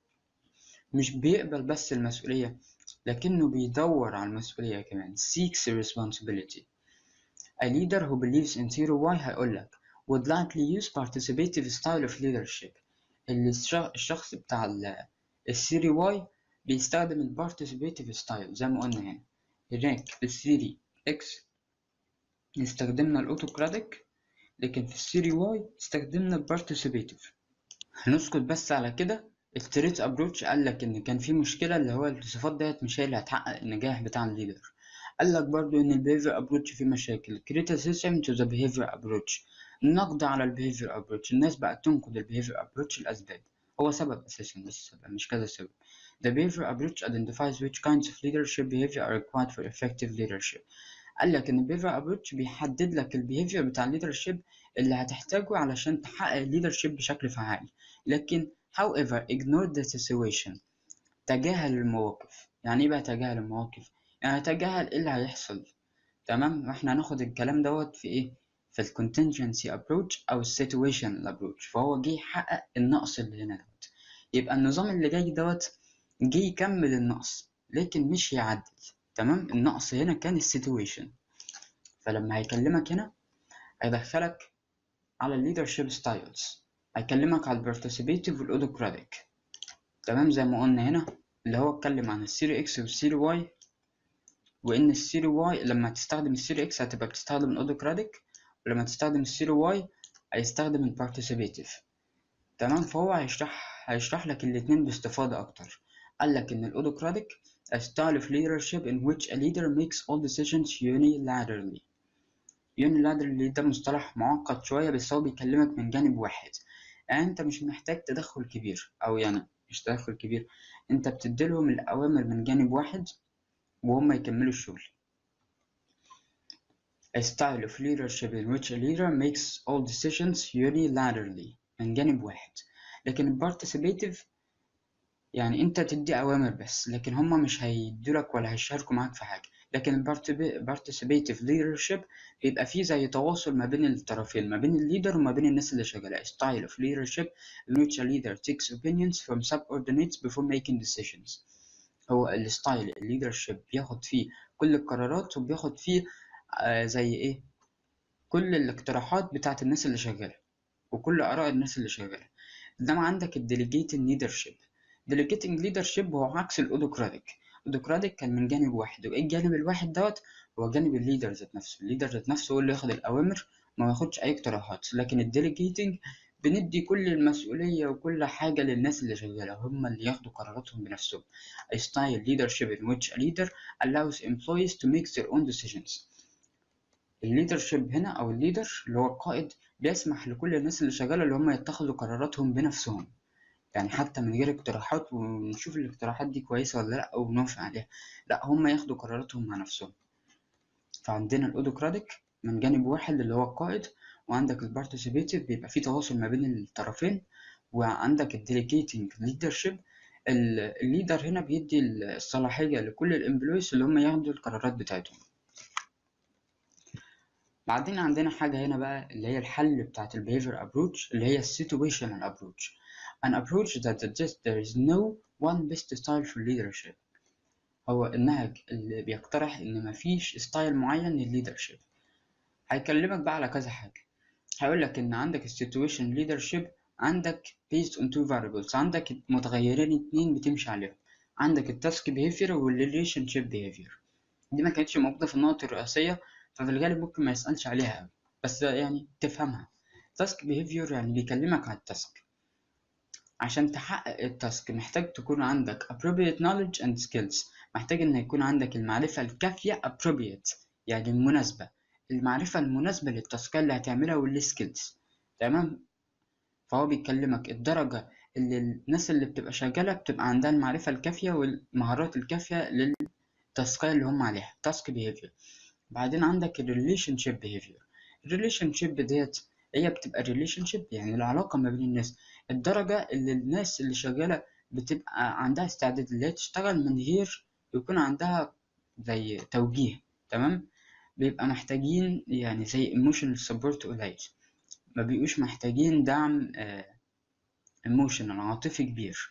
مش بيقبل بس المسؤولية لكنه بيدور على المسؤولية كمان seeks responsibility A leader who believes in zero Y هيقولك would likely use participative style of leadership اللي الشخص بتاع السيري واي بيستخدم ال participative style زي ما قلنا هنا هناك في السيري X استخدمنا الأوتوكراتيك لكن في السيري واي استخدمنا ال participative هنسكت بس على كده التريت ابروتش قال لك ان كان في مشكله اللي هو الصفات ديت مش هي اللي هتحقق النجاح بتاع الليدر قال لك برضو ان البيهيفير ابروتش فيه مشاكل criticism to the behavior approach النقد على البيهيفير ابروتش الناس بقت تنقد البيهيفير ابروتش الاسباب هو سبب اساسا مش سبب مش كذا سبب The behavior approach identifies which kinds of leadership behavior are required for effective leadership قال لك ان البيهيفير ابروتش بيحدد لك البيهيفير بتاع الليدرشيب اللي هتحتاجه علشان تحقق الليدرشيب بشكل فعال لكن however ignore the situation تجاهل المواقف يعني ايه بقى تجاهل المواقف يعني تجاهل ايه اللي هيحصل تمام واحنا هناخد الكلام دوت في ايه في ال contingency approach او ال situational approach فهو جه يحقق النقص اللي هنا دوت يبقى النظام اللي جاي دوت جه يكمل النقص لكن مش يعدل تمام النقص هنا كان السيتويشن فلما هيكلمك هنا هيدخلك على leadership styles هيكلمك على البارتيسيبيتيف والاودوكراتيك تمام زي ما قلنا هنا اللي هو اتكلم عن السيري اكس والسيري واي وان السيري واي لما تستخدم السيري اكس هتبقى بتستخدم الاودوكراتيك ولما تستخدم السيري واي هيستخدم البارتيسيبيتيف تمام فهو هيشرح هيشرح لك الاتنين باستفاضة اكتر قال لك إن الأودوكراتيك a style of leadership in which a leader makes all decisions unilaterally unilaterally ده مصطلح معقد شوية بس هو بيكلمك من جانب واحد يعني أنت مش محتاج تدخل كبير أو يعني مش تدخل كبير أنت بتديلهم الأوامر من جانب واحد وهم يكملوا الشغل A style of leadership in which a leader makes all decisions unilaterally من جانب واحد لكن ال participative يعني انت تدي اوامر بس لكن هما مش هيدولك ولا هيشاركوا معاك في حاجة لكن ال participative leadership بيبقى فيه زي تواصل ما بين الطرفين ما بين الليدر وما بين الناس اللي شغالة style of leadership in which a leader takes opinions from subordinates before making decisions هو الستايل الليدرشيب بياخد فيه كل القرارات وبياخد فيه آه زي ايه كل الاقتراحات بتاعت الناس اللي شغالة وكل آراء الناس اللي شغالة إنما عندك الديليجيتنج ليدرشيب ديليجيتنج ليدرشيب هو عكس الأودوكراتيك الأودوكراتيك كان من جانب واحد وإيه الجانب الواحد دوت هو جانب الليدر ذات نفسه الليدر ذات نفسه هو اللي ياخد الأوامر ما ياخدش أي اقتراحات لكن الديليجيتنج بندي كل المسؤولية وكل حاجة للناس اللي شغالة هم اللي ياخدوا قراراتهم بنفسهم A style leadership in which a leader allows employees to make their own decisions الليدرشيب هنا أو الليدر اللي هو القائد بيسمح لكل الناس اللي شغالة اللي هم يتخذوا قراراتهم بنفسهم يعني حتى من غير اقتراحات ونشوف الاقتراحات دي كويسة ولا لأ ونوافق عليها لأ هم ياخدوا قراراتهم مع نفسهم فعندنا الأودوكراتيك من جانب واحد اللي هو القائد وعندك البارتيسيبيتيف بيبقى فيه تواصل ما بين الطرفين وعندك الديليجيتنج ليدرشيب الليدر هنا بيدي الصلاحية لكل الامبلويز اللي هم ياخدوا القرارات بتاعتهم بعدين عندنا حاجة هنا بقى اللي هي الحل بتاعت ال behavior approach اللي هي ال situational approach an approach that suggests there is no one best style for leadership هو النهج اللي بيقترح إن مفيش ستايل معين للليدرشيب هيكلمك بقى على كذا حاجة هيقول لك إن عندك ال situation leadership عندك based on two variables عندك متغيرين اتنين بتمشي عليهم عندك التاسك behavior وال relationship behavior دي ما كانتش موجودة في النقط الرئيسية ففي الغالب ممكن ما يسألش عليها أوي بس يعني تفهمها تاسك behavior يعني بيكلمك على التاسك عشان تحقق التاسك محتاج تكون عندك appropriate knowledge and skills محتاج إن يكون عندك المعرفة الكافية appropriate يعني المناسبة المعرفة المناسبة للتاسكات اللي هتعملها والسكيلز تمام فهو بيكلمك الدرجة اللي الناس اللي بتبقى شغالة بتبقى عندها المعرفة الكافية والمهارات الكافية للتاسكات اللي هم عليها تاسك behavior بعدين عندك ال relationship behavior ال relationship ديت هي بتبقى relationship يعني العلاقة ما بين الناس الدرجة اللي الناس اللي شغالة بتبقى عندها استعداد اللي هي تشتغل من غير يكون عندها زي توجيه تمام بيبقى محتاجين يعني زي emotional support قليل ما بيبقوش محتاجين دعم آه emotional عاطفي كبير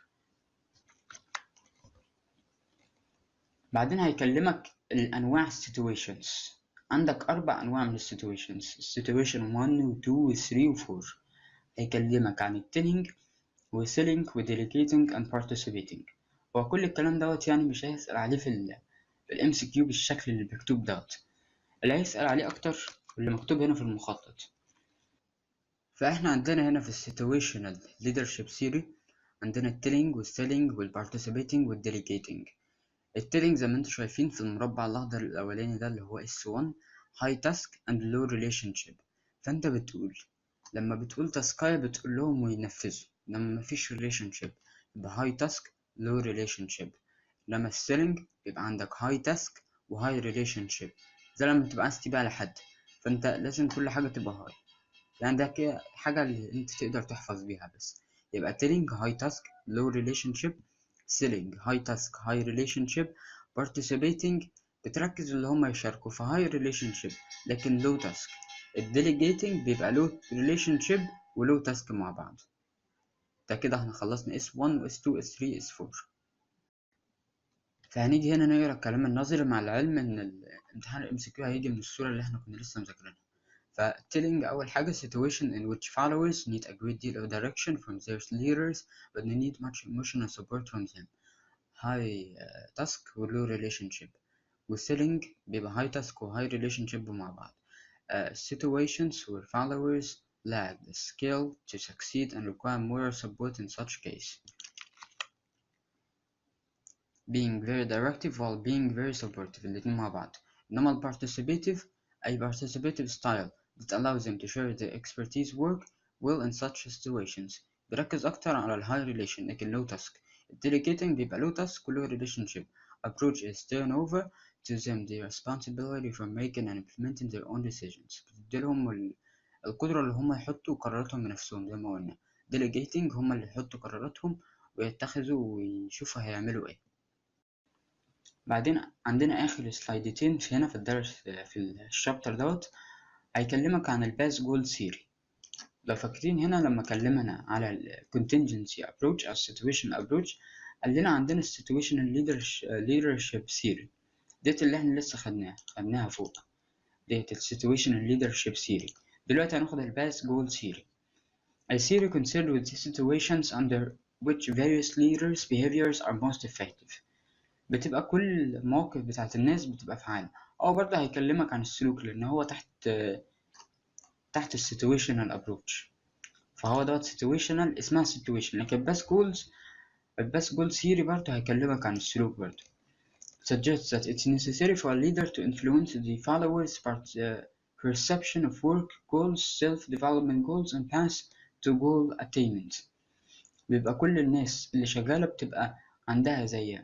بعدين هيكلمك الأنواع situations عندك أربع أنواع من situations situation 1 و 2 و 3 و 4 هيكلمك عن التيلينج وسيلينج وديليجيتنج and participating هو كل الكلام دوت يعني مش هيسأل عليه في ال في الام سي كيو بالشكل اللي مكتوب دوت اللي هيسأل عليه أكتر واللي مكتوب هنا في المخطط فإحنا عندنا هنا في السيتويشنال leadership theory عندنا التيلينج والسيلينج والبارتيسيبيتنج والديليجيتنج التيلينج زي ما انتم شايفين في المربع الأخضر الأولاني ده اللي هو S1 high task and low relationship فأنت بتقول لما بتقول تاسكاية بتقول لهم وينفذوا لما مفيش relationship يبقى high task low relationship لما السيلينج بيبقى عندك high task و high relationship ده لما تبقى عايز تبيع لحد فأنت لازم كل حاجة تبقى high يعني ده كده حاجة اللي انت تقدر تحفظ بيها بس يبقى telling high task low relationship selling high task high relationship participating بتركز اللي هما يشاركوا في high relationship لكن low task الديليجيتنج بيبقى low relationship و low task مع بعض ده كده احنا خلصنا S1 و S2 S3 S4 فهنيجي هنا نقرا الكلام النظري مع العلم ان الامتحان الام سي كيو هيجي من الصورة اللي احنا كنا لسه مذاكرينها فتيلينج أول حاجة situation in which followers need a great deal of direction from their leaders but they need much emotional support from them high uh, task و low relationship والselling بيبقى high task و high relationship مع بعض uh, situations where followers lack the skill to succeed and require more support in such case being very directive while being very supportive الاتنين مع بعض إنما ال participative أي participative style that allows them to share their expertise work well in such situations بيركز أكتر على ال high relation لكن low task delegating بيبقى low task low relationship approach is turn over to them the responsibility for making and implementing their own decisions بتديلهم القدرة اللي هم يحطوا قراراتهم بنفسهم زي ما قلنا delegating هم اللي يحطوا قراراتهم ويتخذوا ويشوفوا هيعملوا ايه بعدين عندنا آخر سلايدتين في هنا في الدرس في الشابتر دوت هيكلمك عن الباس جول ثيري لو فاكرين هنا لما كلمنا على ال contingency approach أو situation approach قال لنا عندنا ال situational leadership theory ديت اللي احنا لسه خدناها خدناها فوق ديت ال situational leadership theory دلوقتي هناخد ال pass goal theory A theory concerned with the situations under which various leaders behaviors are most effective بتبقى كل المواقف بتاعت الناس بتبقى فعالة أو برضه هيكلمك عن السلوك لأن هو تحت تحت السيتويشنال ابروتش فهو دوت سيتويشنال اسمها سيتويشن لكن بس جولز البس جول ثيري برضه هيكلمك عن السلوك برضه suggests that it's necessary for a leader to influence the followers part, uh, perception of work goals self-development goals and path to goal attainment بيبقى كل الناس اللي شغالة بتبقى عندها زي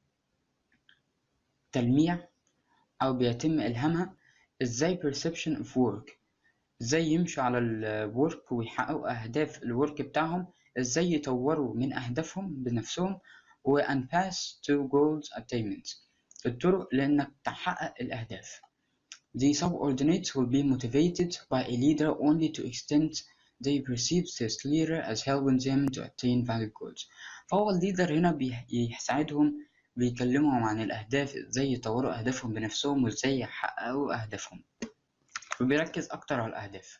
تلميع أو بيتم إلهامها إزاي perception of work إزاي يمشوا على الورك ويحققوا أهداف الورك بتاعهم إزاي يطوروا من أهدافهم بنفسهم و and pass to goals attainment الطرق لأنك تحقق الأهداف The subordinates will be motivated by a leader only to extent they perceive this leader as helping them to attain valid goals فهو الليدر هنا بيساعدهم بيكلمهم عن الأهداف ازاي يطوروا أهدافهم بنفسهم وازاي يحققوا أهدافهم وبيركز أكتر على الأهداف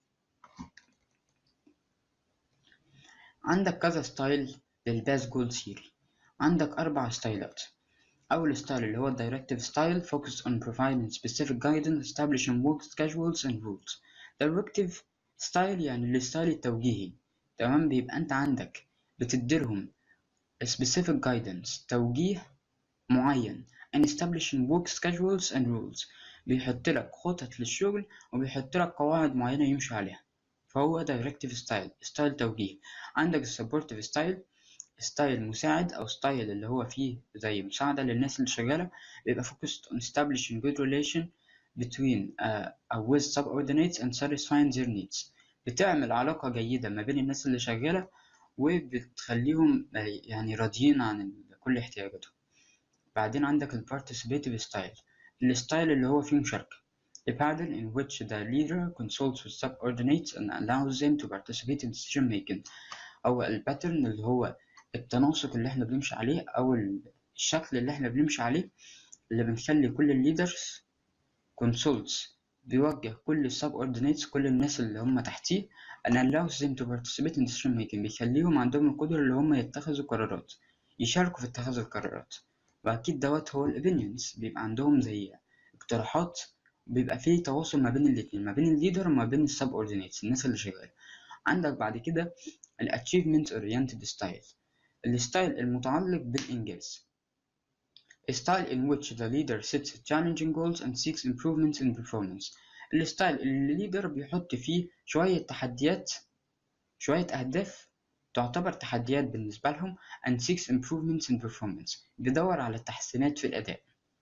عندك كذا ستايل للباس جول ثيري عندك أربع ستايلات أول ستايل اللي هو الدايركتيف ستايل focused on providing specific guidance establishing work schedules and rules directive ستايل يعني الستايل التوجيهي تمام بيبقى أنت عندك بتديلهم specific guidance توجيه معين and establishing work schedules and rules بيحط لك خطط للشغل وبيحط لك قواعد معينة يمشي عليها فهو directive style ستايل توجيه عندك supportive style ستايل مساعد أو ستايل اللي هو فيه زي مساعدة للناس اللي شغالة بيبقى focused on establishing good relation between uh, uh, with subordinates and satisfying their needs بتعمل علاقة جيدة ما بين الناس اللي شغالة وبتخليهم يعني راضيين عن كل احتياجاتهم بعدين عندك ال participative style الستايل اللي هو فيه مشاركة a pattern in which the leader consults with subordinates and allows them to participate in decision making أو الباترن اللي هو التناسق اللي احنا بنمشي عليه أو الشكل اللي احنا بنمشي عليه اللي بنخلي كل الليدرز consults بيوجه كل subordinates كل الناس اللي هم تحتيه and allows them to participate in decision making بيخليهم عندهم القدرة اللي هم يتخذوا قرارات يشاركوا في اتخاذ القرارات وأكيد دوت هو الopinions بيبقى عندهم زي اقتراحات بيبقى فيه تواصل ما بين الاتنين ما بين الليدر وما بين السبوردينيتس الناس اللي شغالة عندك بعد كده ال achievement oriented style الستايل المتعلق بالإنجاز A style in which the leader sets challenging goals and seeks improvements in performance الستايل اللي الليدر بيحط فيه شوية تحديات شوية أهداف تعتبر تحديات بالنسبة لهم and seeks improvements in performance بيدور على التحسينات في الأداء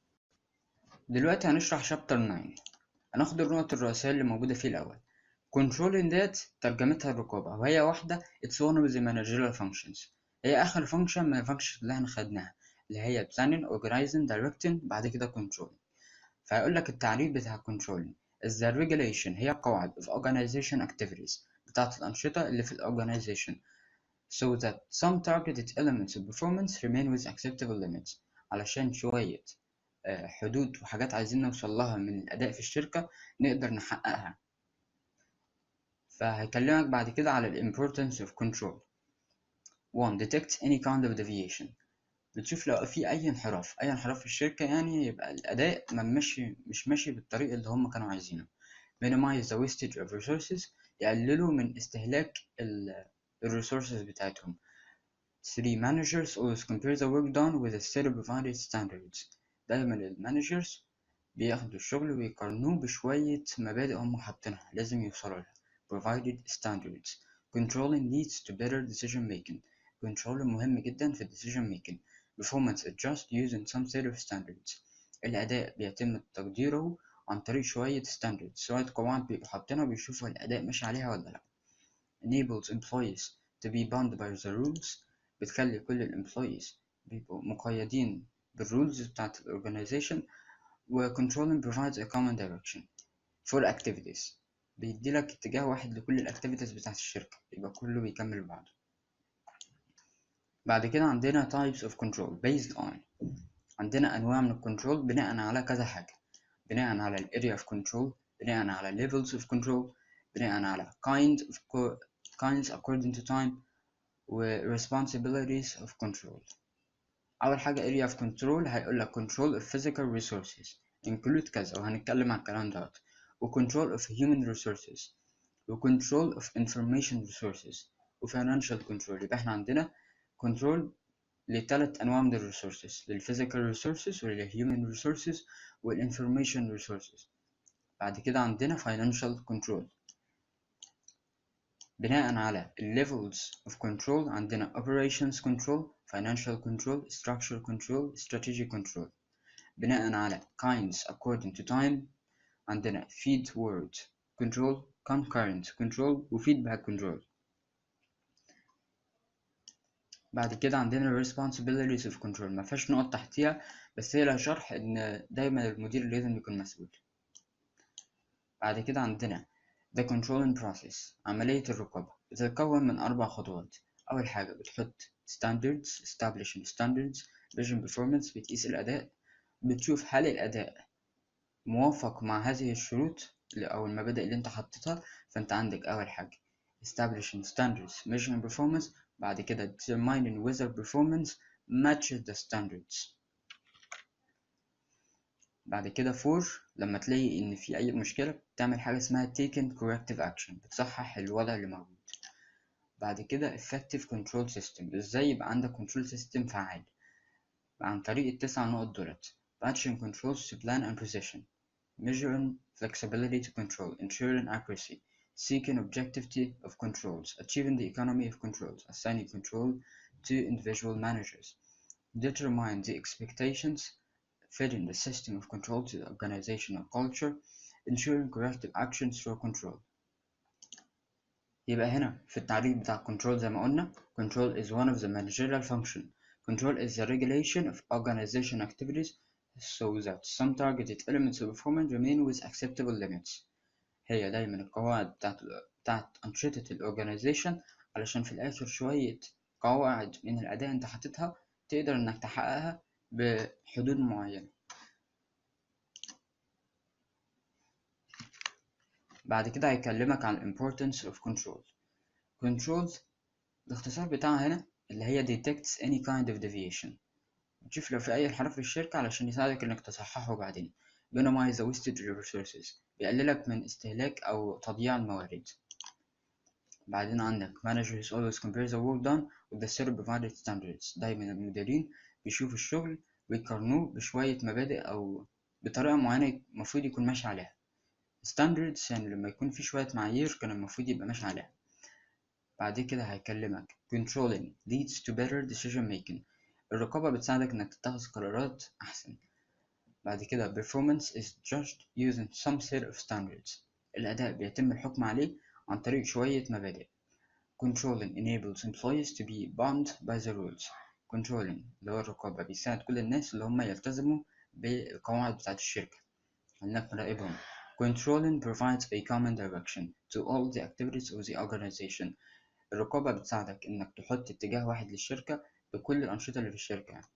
دلوقتي هنشرح شابتر 9 هناخد النقط الرئيسية اللي موجودة فيه الأول controlling ديت ترجمتها الرقابة وهي واحدة it's one of the managerial functions هي آخر function من الفانكشن اللي احنا خدناها اللي هي planning organizing directing بعد كده controlling فهيقول لك التعريف بتاع controlling is the regulation هي قواعد of organization activities بتاعت الأنشطة اللي في الorganization so that some targeted elements of performance remain with acceptable limits علشان شوية حدود وحاجات عايزين نوصل لها من الأداء في الشركة نقدر نحققها فهيكلمك بعد كده على ال importance of control 1 detect any kind of deviation بتشوف لو في أي انحراف أي انحراف في الشركة يعني يبقى الأداء ما ماشي مش ماشي بالطريقة اللي هم كانوا عايزينه minimize the wastage of resources يقللوا من استهلاك ال resources بتاعتهم 3 managers always compare the work done with a set of provided standards دايما المانجرز بياخدوا الشغل ويقارنوه بشوية مبادئ هم حاطينها لازم يوصلوا لها provided standards controlling leads to better decision making controlling مهم جدا في decision making performance adjust using some set of standards الأداء بيتم تقديره عن طريق شوية standards شوية قواعد بيبقوا حاطينها وبيشوفوا الأداء ماشي عليها ولا لأ enables employees to be bound by the rules بتخلي كل الامبلويز بيبقوا مقيدين بالرولز بتاعت الأورجنايزيشن و controlling provides a common direction for activities بيديلك اتجاه واحد لكل الاكتيفيتيز بتاعت الشركة يبقى كله بيكمل بعضه بعد كده عندنا types of control based on عندنا أنواع من الكنترول بناء على كذا حاجة بناء على ال area of control بناء على levels of control بناء على kind of kinds according to time و responsibilities of control أول حاجة area of control هيقول لك control of physical resources include كذا وهنتكلم عن الكلام دوت و control of human resources و control of information resources و financial control يبقى احنا عندنا control لثلاث أنواع من ال resources لل physical resources ولل human resources وال information resources بعد كده عندنا financial control بناء على ال levels of control عندنا operations control financial control structure control strategic control بناء على kinds according to time عندنا feedward control concurrent control و feedback control بعد كده عندنا responsibilities of control ما فيهاش نقط تحتيها بس هي لها شرح ان دايما المدير لازم يكون مسؤول بعد كده عندنا the controlling process عملية الرقابة بتتكون من أربع خطوات أول حاجة بتحط standards establishing standards vision performance بتقيس الأداء بتشوف هل الأداء موافق مع هذه الشروط أو المبادئ اللي أنت حطيتها فأنت عندك أول حاجة establishing standards measuring performance بعد كده determining whether performance matches the standards بعد كده for لما تلاقي إن في أي مشكلة بتعمل حاجة اسمها taken corrective action بتصحح الوضع اللي موجود بعد كده effective control system إزاي يبقى عندك control system فعال عن طريق التسع نقط دولت batching controls to plan and precision measuring flexibility to control ensuring accuracy seeking objectivity of controls achieving the economy of controls assigning control to individual managers determine the expectations fitting the system of control to the organizational culture ensuring corrective actions through control يبقى هنا في التعريف بتاع control زي ما قلنا control is one of the managerial function control is the regulation of organization activities so that some targeted elements of performance remain with acceptable limits هي دايما القواعد بتاعت, بتاعت أنشطة الأورجانيزيشن علشان في الآخر شوية قواعد من الأداء أنت حاططها تقدر إنك تحققها بحدود معينة بعد كده هيكلمك عن importance of control control الاختصار بتاعها هنا اللي هي detects any kind of deviation بتشوف لو في أي انحراف في الشركة علشان يساعدك إنك تصححه بعدين minimize the wastage of resources بيقللك من استهلاك أو تضييع الموارد بعدين عندك managers always compare the work done with the set of provided standards دايما المديرين بيشوفوا الشغل ويقارنوه بشوية مبادئ أو بطريقة معينة المفروض يكون ماشي عليها standards يعني لما يكون في شوية معايير كان المفروض يبقى ماشي عليها بعد كده هيكلمك controlling leads to better decision making الرقابة بتساعدك إنك تتخذ قرارات أحسن بعد كده performance is judged using some set of standards الأداء بيتم الحكم عليه عن طريق شوية مبادئ controlling enables employees to be bound by the rules controlling اللي هو الرقابة بيساعد كل الناس اللي هم يلتزموا بالقواعد بتاعة الشركة إنك مراقبهم controlling provides a common direction to all the activities of the organization الرقابة بتساعدك إنك تحط اتجاه واحد للشركة بكل الأنشطة اللي في الشركة يعني.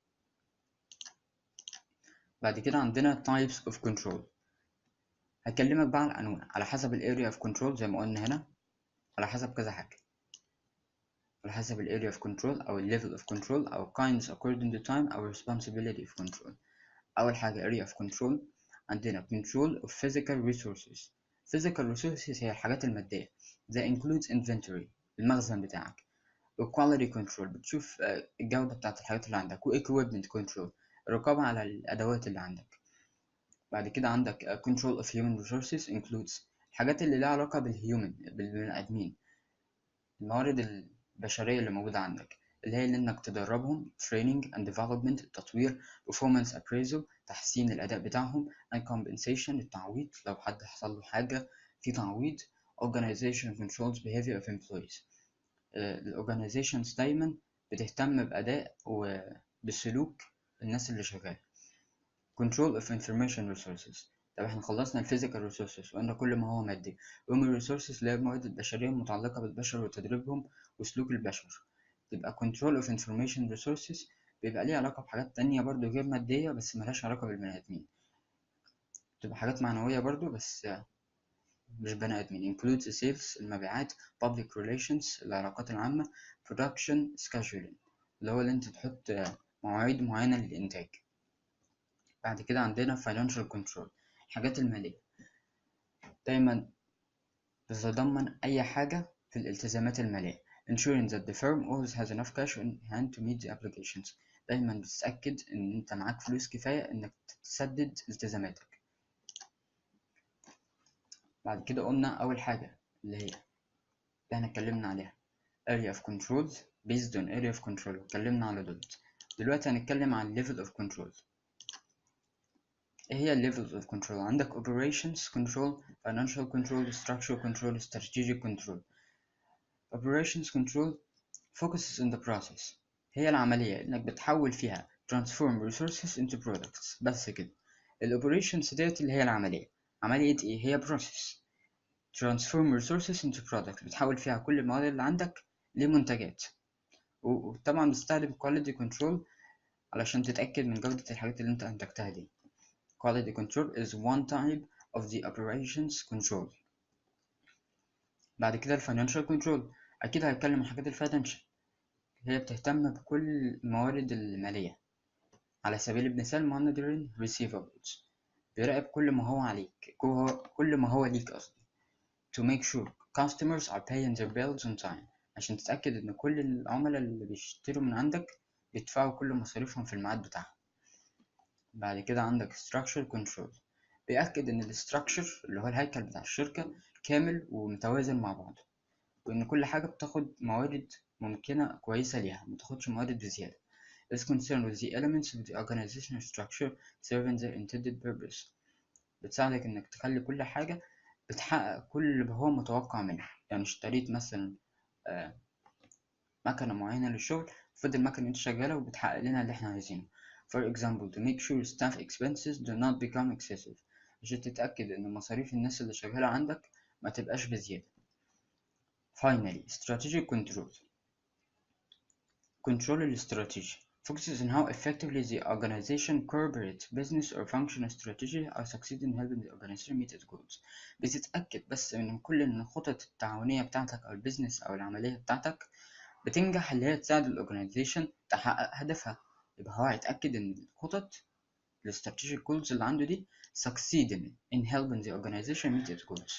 بعد كده عندنا types of control هكلمك بقى عن الأنواع على حسب ال area of control زي ما قلنا هنا على حسب كذا حاجة على حسب ال area of control أو ال level of control أو kinds according to time أو responsibility of control أول حاجة area of control عندنا control of physical resources physical resources هي الحاجات المادية that includes inventory المخزن بتاعك و quality control بتشوف آه، الجودة بتاعة الحاجات اللي عندك و equipment control الرقابة على الأدوات اللي عندك بعد كده عندك آه، control of human resources includes الحاجات اللي لها علاقة بالهيومن بالبني آدمين الموارد البشرية اللي موجودة عندك اللي هي اللي إنك تدربهم training and development تطوير performance appraisal تحسين الأداء بتاعهم and compensation التعويض لو حد حصل له حاجة في تعويض organization controls behavior of employees ال organizations دايما بتهتم بأداء وبسلوك الناس اللي شغالة control of information resources طب احنا خلصنا ال physical resources وقلنا كل ما هو مادي human resources اللي هي الموارد البشرية المتعلقة بالبشر وتدريبهم وسلوك البشر تبقى control of information resources بيبقى ليه علاقة بحاجات تانية برضو غير مادية بس ملهاش علاقة بالبني آدمين تبقى حاجات معنوية برضو بس مش بني آدمين includes sales المبيعات public relations العلاقات العامة production scheduling اللي هو اللي انت تحط مواعيد معينة للإنتاج بعد كده عندنا financial control الحاجات المالية دايما بتتضمن أي حاجة في الالتزامات المالية ensuring that the firm always has enough cash in hand to meet the obligations دايما بتتأكد إن أنت معاك فلوس كفاية إنك تسدد التزاماتك بعد كده قلنا أول حاجة اللي هي اللي احنا اتكلمنا عليها area of control based on area of control اتكلمنا على دولت دلوقتي هنتكلم عن level of control ايه هي ال levels of control عندك operations control financial control structural control strategic control operations control focuses on the process هي العملية انك بتحول فيها transform resources into products بس كده ال operations ديت اللي هي العملية عملية ايه هي process transform resources into products بتحول فيها كل المواد اللي عندك لمنتجات وطبعا بتستخدم quality control علشان تتأكد من جودة الحاجات اللي انت انتجتها دي quality control is one type of the operations control بعد كده ال financial control أكيد هيتكلم عن حاجات الفاينانشال هي بتهتم بكل الموارد المالية على سبيل المثال monitoring receivables بيراقب كل ما هو عليك كل ما هو ليك قصدي to make sure customers are paying their bills on time عشان تتأكد إن كل العملاء اللي بيشتروا من عندك بيدفعوا كل مصاريفهم في الميعاد بتاعهم بعد كده عندك structure control بيأكد إن ال structure اللي هو الهيكل بتاع الشركة كامل ومتوازن مع بعضه وإن كل حاجة بتاخد موارد ممكنة كويسة ليها متاخدش موارد بزيادة is concerned with the elements of the organizational structure serving their intended purpose بتساعدك إنك تخلي كل حاجة بتحقق كل اللي هو متوقع منها يعني اشتريت مثلا آه مكنة معينة للشغل فضل المكنة دي شغالة وبتحقق لنا اللي احنا عايزينه For example, to make sure staff expenses do not become excessive عشان تتأكد إن مصاريف الناس اللي شغالة عندك ما تبقاش بزيادة Finally, strategic control Control الاستراتيجي focuses on how effectively the organization, corporate, business or functional strategy are succeeding in helping the organization meet its goals. بتتأكد بس من كل إن الخطط التعاونية بتاعتك أو البيزنس أو العملية بتاعتك بتنجح اللي هي تساعد الأورجنايزيشن تحقق هدفها يبقى هو هيتأكد إن الخطط الاستراتيجيك goals اللي عنده دي succeeding in helping the organization meet its goals.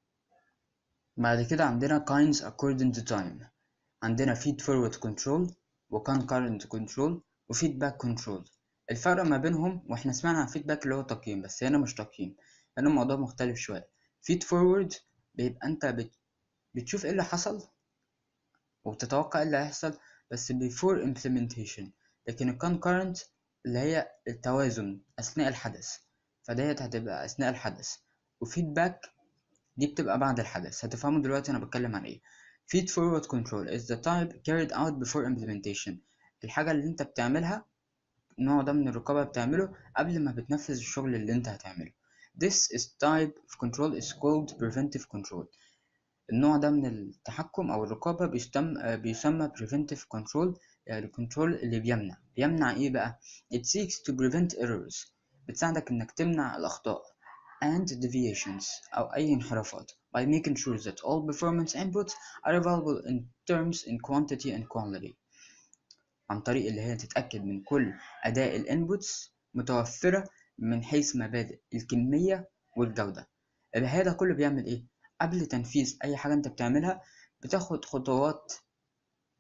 بعد كده عندنا kinds according to time عندنا feed forward control و concurrent control و feedback control الفرق ما بينهم واحنا سمعنا عن feedback اللي هو تقييم بس هنا مش تقييم هنا الموضوع مختلف شوية feed forward بيبقى انت بت... بتشوف ايه اللي حصل وبتتوقع ايه اللي هيحصل بس before implementation لكن ال concurrent اللي هي التوازن أثناء الحدث فديت هتبقى أثناء الحدث وفيدباك دي بتبقى بعد الحدث هتفهموا دلوقتي أنا بتكلم عن إيه feed forward control is the type carried out before implementation الحاجة اللي أنت بتعملها النوع ده من الرقابة بتعمله قبل ما بتنفذ الشغل اللي أنت هتعمله This is type of control is called preventive control النوع ده من التحكم أو الرقابة بيسمى, بيسمى preventive control يعني الكنترول اللي بيمنع بيمنع إيه بقى؟ It seeks to prevent errors بتساعدك إنك تمنع الأخطاء and deviations أو أي انحرافات by making sure that all performance inputs are available in terms in quantity and quality عن طريق اللي هي تتأكد من كل أداء الانبوتس متوفرة من حيث مبادئ الكمية والجودة يبقى هذا كله بيعمل إيه؟ قبل تنفيذ أي حاجة أنت بتعملها بتاخد خطوات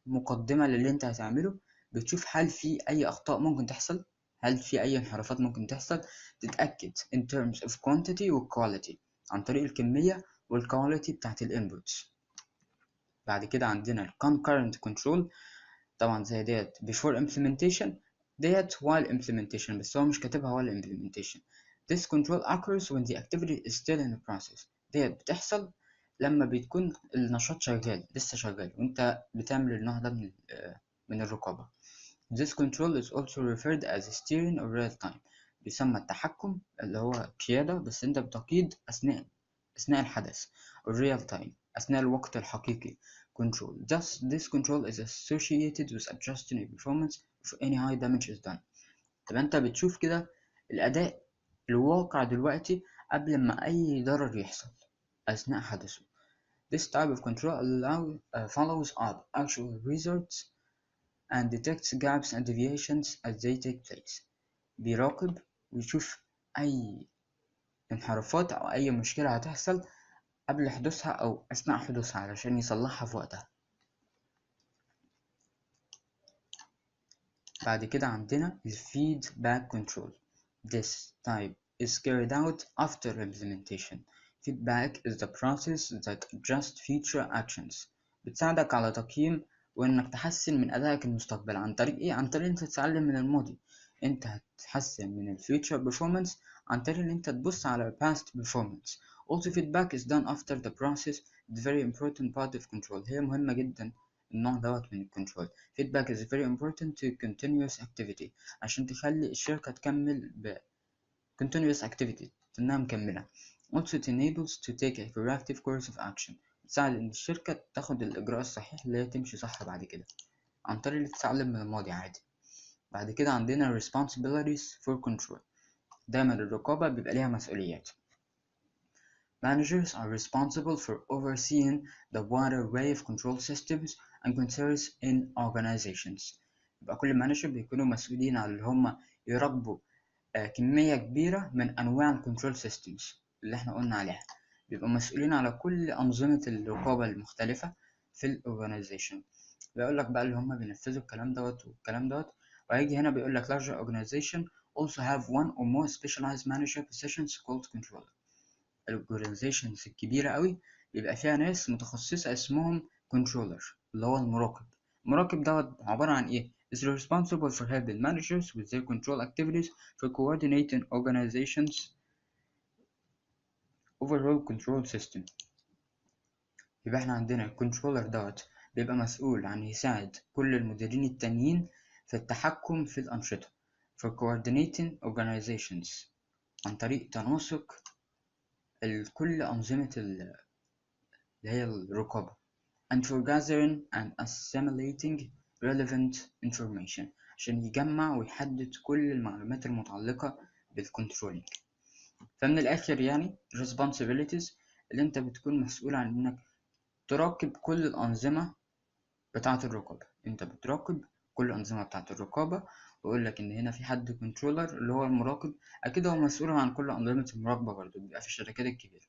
مقدمة للي انت هتعمله بتشوف هل في اي اخطاء ممكن تحصل هل في اي انحرافات ممكن تحصل تتأكد in terms of quantity و quality عن طريق الكمية والكواليتي بتاعت الانبوتس بعد كده عندنا ال concurrent control طبعا زي ديت before implementation ديت while implementation بس هو مش كاتبها while implementation this control occurs when the activity is still in the process ديت بتحصل لما بتكون النشاط شغال لسه شغال وانت بتعمل النوع ده من من الرقابة this control is also referred as steering or real time بيسمى التحكم اللي هو قيادة بس انت بتقيد أثناء أثناء الحدث or real time أثناء الوقت الحقيقي control thus this control is associated with adjusting the performance if any high damage is done طب انت بتشوف كده الأداء الواقع دلوقتي قبل ما أي ضرر يحصل أثناء حدثه This type of control allow, uh, follows up actual results and detects gaps and deviations as they take place. بيراقب ويشوف أي انحرافات أو أي مشكلة هتحصل قبل حدوثها أو أثناء حدوثها علشان يصلحها في وقتها. بعد كده عندنا ال feedback control. This type is carried out after implementation. Feedback is the process that adjusts future actions. بتساعدك على تقييم وإنك تحسن من أدائك المستقبل عن طريق إيه؟ عن طريق إنت تتعلم من الماضي. أنت هتحسن من ال future performance عن طريق إن أنت تبص على ال past performance. Also feedback is done after the process. It's very important part of control. هي مهمة جدا النوع دوت من الكنترول. Feedback is very important to continuous activity عشان تخلي الشركة تكمل ب continuous activity إنها مكملة. Also it enables to take a corrective course of action. بتساعد إن الشركة تاخد الإجراء الصحيح اللي هي تمشي صح بعد كده عن طريق اللي تتعلم من الماضي عادي. بعد كده عندنا responsibilities for control. دايما الرقابة بيبقى ليها مسؤوليات. Managers are responsible for overseeing the wide array of control systems and controls in organizations. يبقى كل مانجر بيكونوا مسؤولين على اللي هم يراقبوا كمية كبيرة من أنواع الكنترول سيستمز اللي احنا قلنا عليها بيبقوا مسؤولين على كل أنظمة الرقابة المختلفة في الأورجنايزيشن بيقول لك بقى اللي هم بينفذوا الكلام دوت والكلام دوت وهيجي هنا بيقول لك larger organization also have one or more specialized manager positions called controller الأورجنايزيشنز الكبيرة قوي بيبقى فيها ناس متخصصة اسمهم controller اللي هو المراقب المراقب دوت عبارة عن إيه؟ is responsible for helping managers with their control activities for coordinating organizations overall control system يبقى احنا عندنا الكنترولر دوت بيبقى مسؤول عن يساعد كل المديرين التانيين في التحكم في الأنشطة for coordinating organizations عن طريق تناسق كل أنظمة اللي هي الرقابة and for gathering and assimilating relevant information عشان يجمع ويحدد كل المعلومات المتعلقة بالكنترولينج فمن الآخر يعني responsibilities اللي أنت بتكون مسؤول عن إنك تراقب كل الأنظمة بتاعة الرقابة أنت بتراقب كل الأنظمة بتاعة الرقابة ويقول لك إن هنا في حد كنترولر اللي هو المراقب أكيد هو مسؤول عن كل أنظمة المراقبة برضه بيبقى في الشركات الكبيرة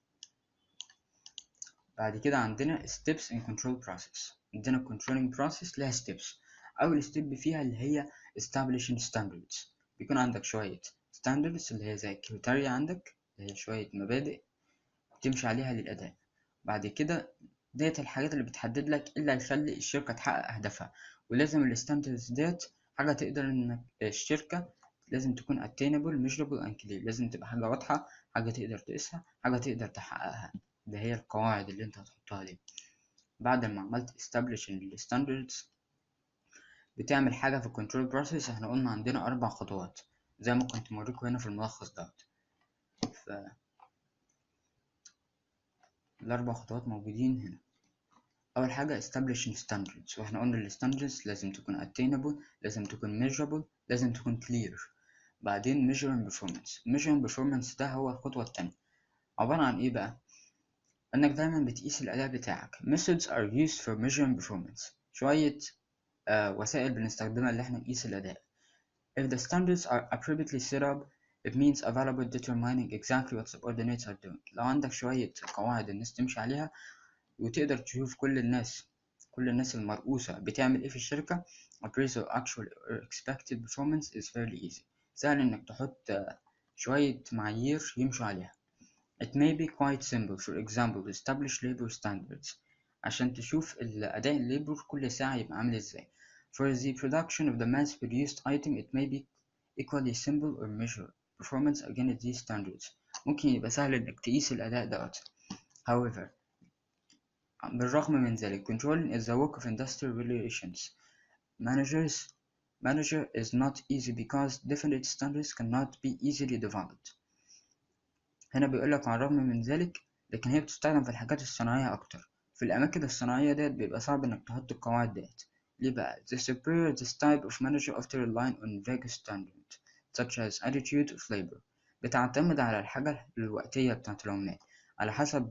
بعد كده عندنا steps in control process عندنا controlling process لها steps أول step فيها اللي هي establishing standards بيكون عندك شوية standards اللي هي زي الكريتيريا عندك اللي هي شوية مبادئ تمشي عليها للأداء بعد كده ديت الحاجات اللي بتحدد لك إيه اللي هيخلي الشركة تحقق أهدافها ولازم الستاندردز ديت حاجة تقدر إنك الشركة لازم تكون attainable measurable and clear لازم تبقى حاجة واضحة حاجة تقدر تقيسها حاجة تقدر تحققها ده هي القواعد اللي انت هتحطها دي بعد ما عملت establish الستاندردز بتعمل حاجة في الكنترول بروسيس احنا قلنا عندنا أربع خطوات زي ما كنت موريكم هنا في الملخص دوت ف الأربع خطوات موجودين هنا أول حاجة establishing standards واحنا قلنا ال standards لازم تكون attainable لازم تكون measurable لازم تكون clear بعدين measuring performance measuring performance ده هو الخطوة التانية عبارة عن إيه بقى؟ إنك دايما بتقيس الأداء بتاعك methods are used for measuring performance شوية آه وسائل بنستخدمها اللي احنا نقيس الأداء if the standards are appropriately set up it means available determining exactly what subordinates are doing لو عندك شوية قواعد الناس تمشي عليها وتقدر تشوف كل الناس كل الناس المرؤوسة بتعمل ايه في الشركة appraisal actual or expected performance is fairly easy سهل انك تحط شوية معايير يمشوا عليها It may be quite simple for example establish labor standards عشان تشوف الأداء الليبر كل ساعة يبقى عامل ازاي For the production of the mass produced item it may be equally simple or measure performance against these standards ممكن يبقى سهل انك تقيس الأداء دوت However بالرغم من ذلك controlling is the work of industrial relations managers manager is not easy because definite standards cannot be easily developed هنا بيقولك على الرغم من ذلك لكن هي بتستخدم في الحاجات الصناعية أكتر في الأماكن الصناعية ديت بيبقى صعب إنك تحط القواعد ديت ليه بقى the superior this type of manager often relying on vague standards such as attitude of labor بتعتمد على الحاجة الوقتية بتاعت العمال على حسب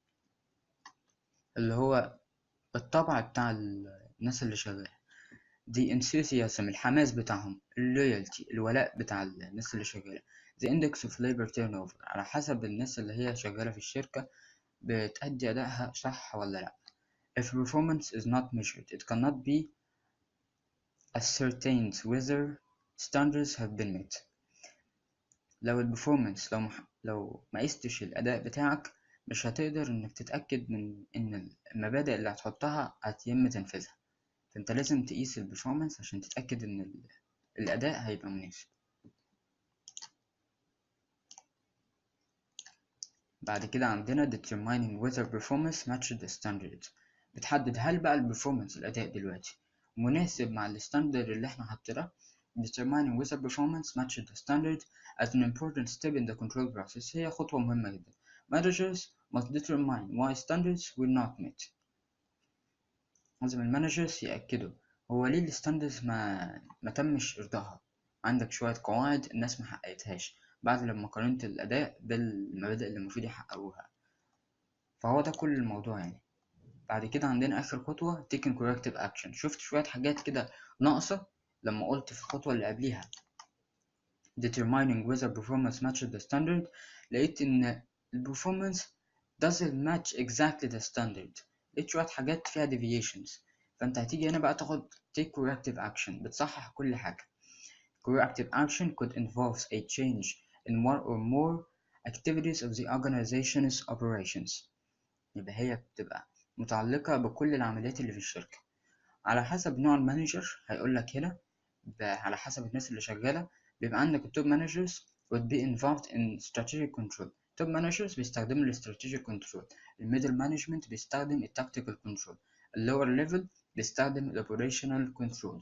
اللي هو الطبع بتاع الناس اللي شغالة the enthusiasm الحماس بتاعهم loyalty الولاء بتاع الناس اللي شغالة the index of labor turnover على حسب الناس اللي هي شغالة في الشركة بتأدي أدائها صح ولا لأ if performance is not measured it cannot be ascertained whether standards have been met لو البرفورمانس لو مح... لو ما قستش الأداء بتاعك مش هتقدر إنك تتأكد من إن المبادئ اللي هتحطها هيتم تنفيذها فأنت لازم تقيس البرفورمانس عشان تتأكد إن الأداء هيبقى مناسب بعد كده عندنا determining whether performance matches the standard بتحدد هل بقى البرفورمانس الأداء دلوقتي مناسب مع الستاندرد اللي احنا حاطينه determining whether performance matches the standard as an important step in the control process هي خطوة مهمة جدا managers must determine why standards were not met لازم المانجرز يأكدوا هو ليه الستاندرز ما ما تمش إرضائها عندك شوية قواعد الناس ما حققتهاش بعد لما قارنت الأداء بالمبادئ اللي المفروض يحققوها فهو ده كل الموضوع يعني بعد كده عندنا آخر خطوة taking corrective action شفت شوية حاجات كده ناقصة لما قلت في الخطوة اللي قبليها determining whether performance matches the standard لقيت إن performance doesn't match exactly the standard لقيت شوية حاجات فيها deviations فأنت هتيجي هنا بقى تاخد take corrective action بتصحح كل حاجة corrective action could involve a change in one or more activities of the organization's operations يبقى هي بتبقى متعلقة بكل العمليات اللي في الشركة على حسب نوع المانجر هيقول لك هنا على حسب الناس اللي شغالة بيبقى عندك التوب managers would be involved in strategic control توب managers بيستخدموا الاستراتيجيك كنترول الميدل مانجمنت بيستخدم التكتيكال كنترول اللور ليفل بيستخدم الاوبريشنال كنترول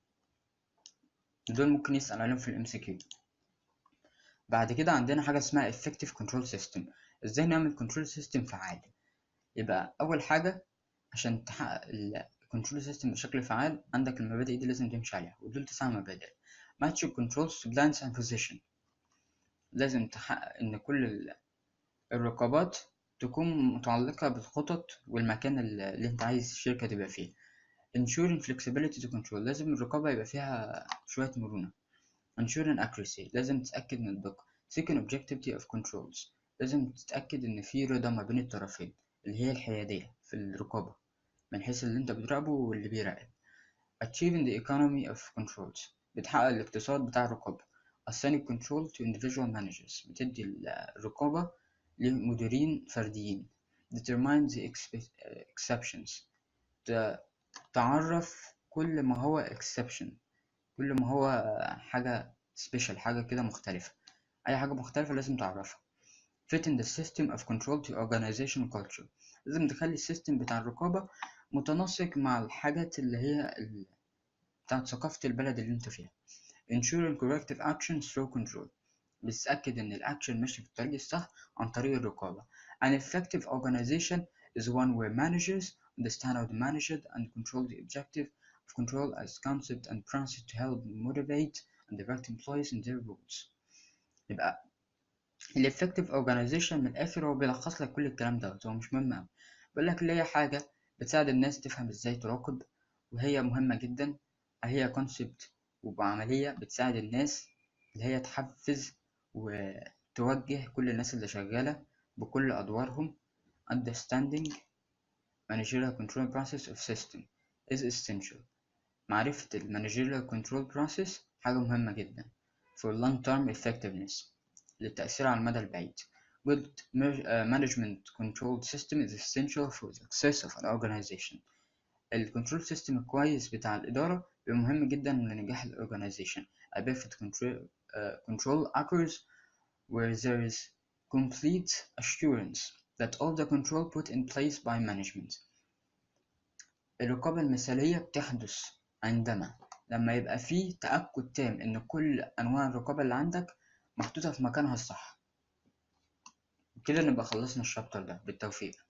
دول ممكن يسأل عليهم في الام سي كيو بعد كده عندنا حاجة اسمها effective control system ازاي نعمل control system فعال يبقى أول حاجة عشان تحقق الكنترول سيستم بشكل فعال عندك المبادئ دي لازم تمشي عليها ودول تسع مبادئ match controls to plans and position لازم تحقق إن كل الرقابات تكون متعلقة بالخطط والمكان اللي انت عايز الشركة تبقى فيه ensuring flexibility to control لازم الرقابة يبقى فيها شوية مرونة ensuring accuracy لازم تتأكد من الدقة seeking objectivity of controls لازم تتأكد إن في رضا ما بين الطرفين اللي هي الحيادية في الرقابة من حيث اللي انت بتراقبه واللي بيراقب achieving the economy of controls بتحقق الاقتصاد بتاع الرقابة assigning control to individual managers بتدي الرقابة لمديرين فرديين determine the exceptions تعرف كل ما هو exception كل ما هو حاجة special حاجة كده مختلفة أي حاجة مختلفة لازم تعرفها fit in the system of control to organization culture لازم تخلي السيستم بتاع الرقابة متناسق مع الحاجات اللي هي بتاعت ثقافة البلد اللي انت فيها ensuring corrective action through control بتتأكد إن الأكشن ماشي في الطريق الصح عن طريق الرقابة An effective organization is one where managers understand how to manage it and control the objective of control as concept and process to help motivate and direct employees in their roles يبقى ال effective organization من الآخر هو بيلخص لك كل الكلام دوت هو مش مهم أوي بيقول لك اللي هي حاجة بتساعد الناس تفهم ازاي تراقب وهي مهمة جدا هي كونسبت وعملية بتساعد الناس اللي هي تحفز وتوجه كل الناس اللي شغالة بكل أدوارهم understanding managerial control process of system is essential معرفة ال managerial control process حاجة مهمة جدا for long term effectiveness للتأثير على المدى البعيد good management control system is essential for the success of an organization الكنترول سيستم الكويس بتاع الإدارة بيبقى مهم جدا لنجاح الأورجنايزيشن A perfect control, uh, control occurs where there is complete assurance that all the control put in place by management. الرقابة المثالية بتحدث عندما لما يبقى فيه تأكد تام إن كل أنواع الرقابة اللي عندك محطوطة في مكانها الصح. كده نبقى خلصنا الشابتر ده بالتوفيق.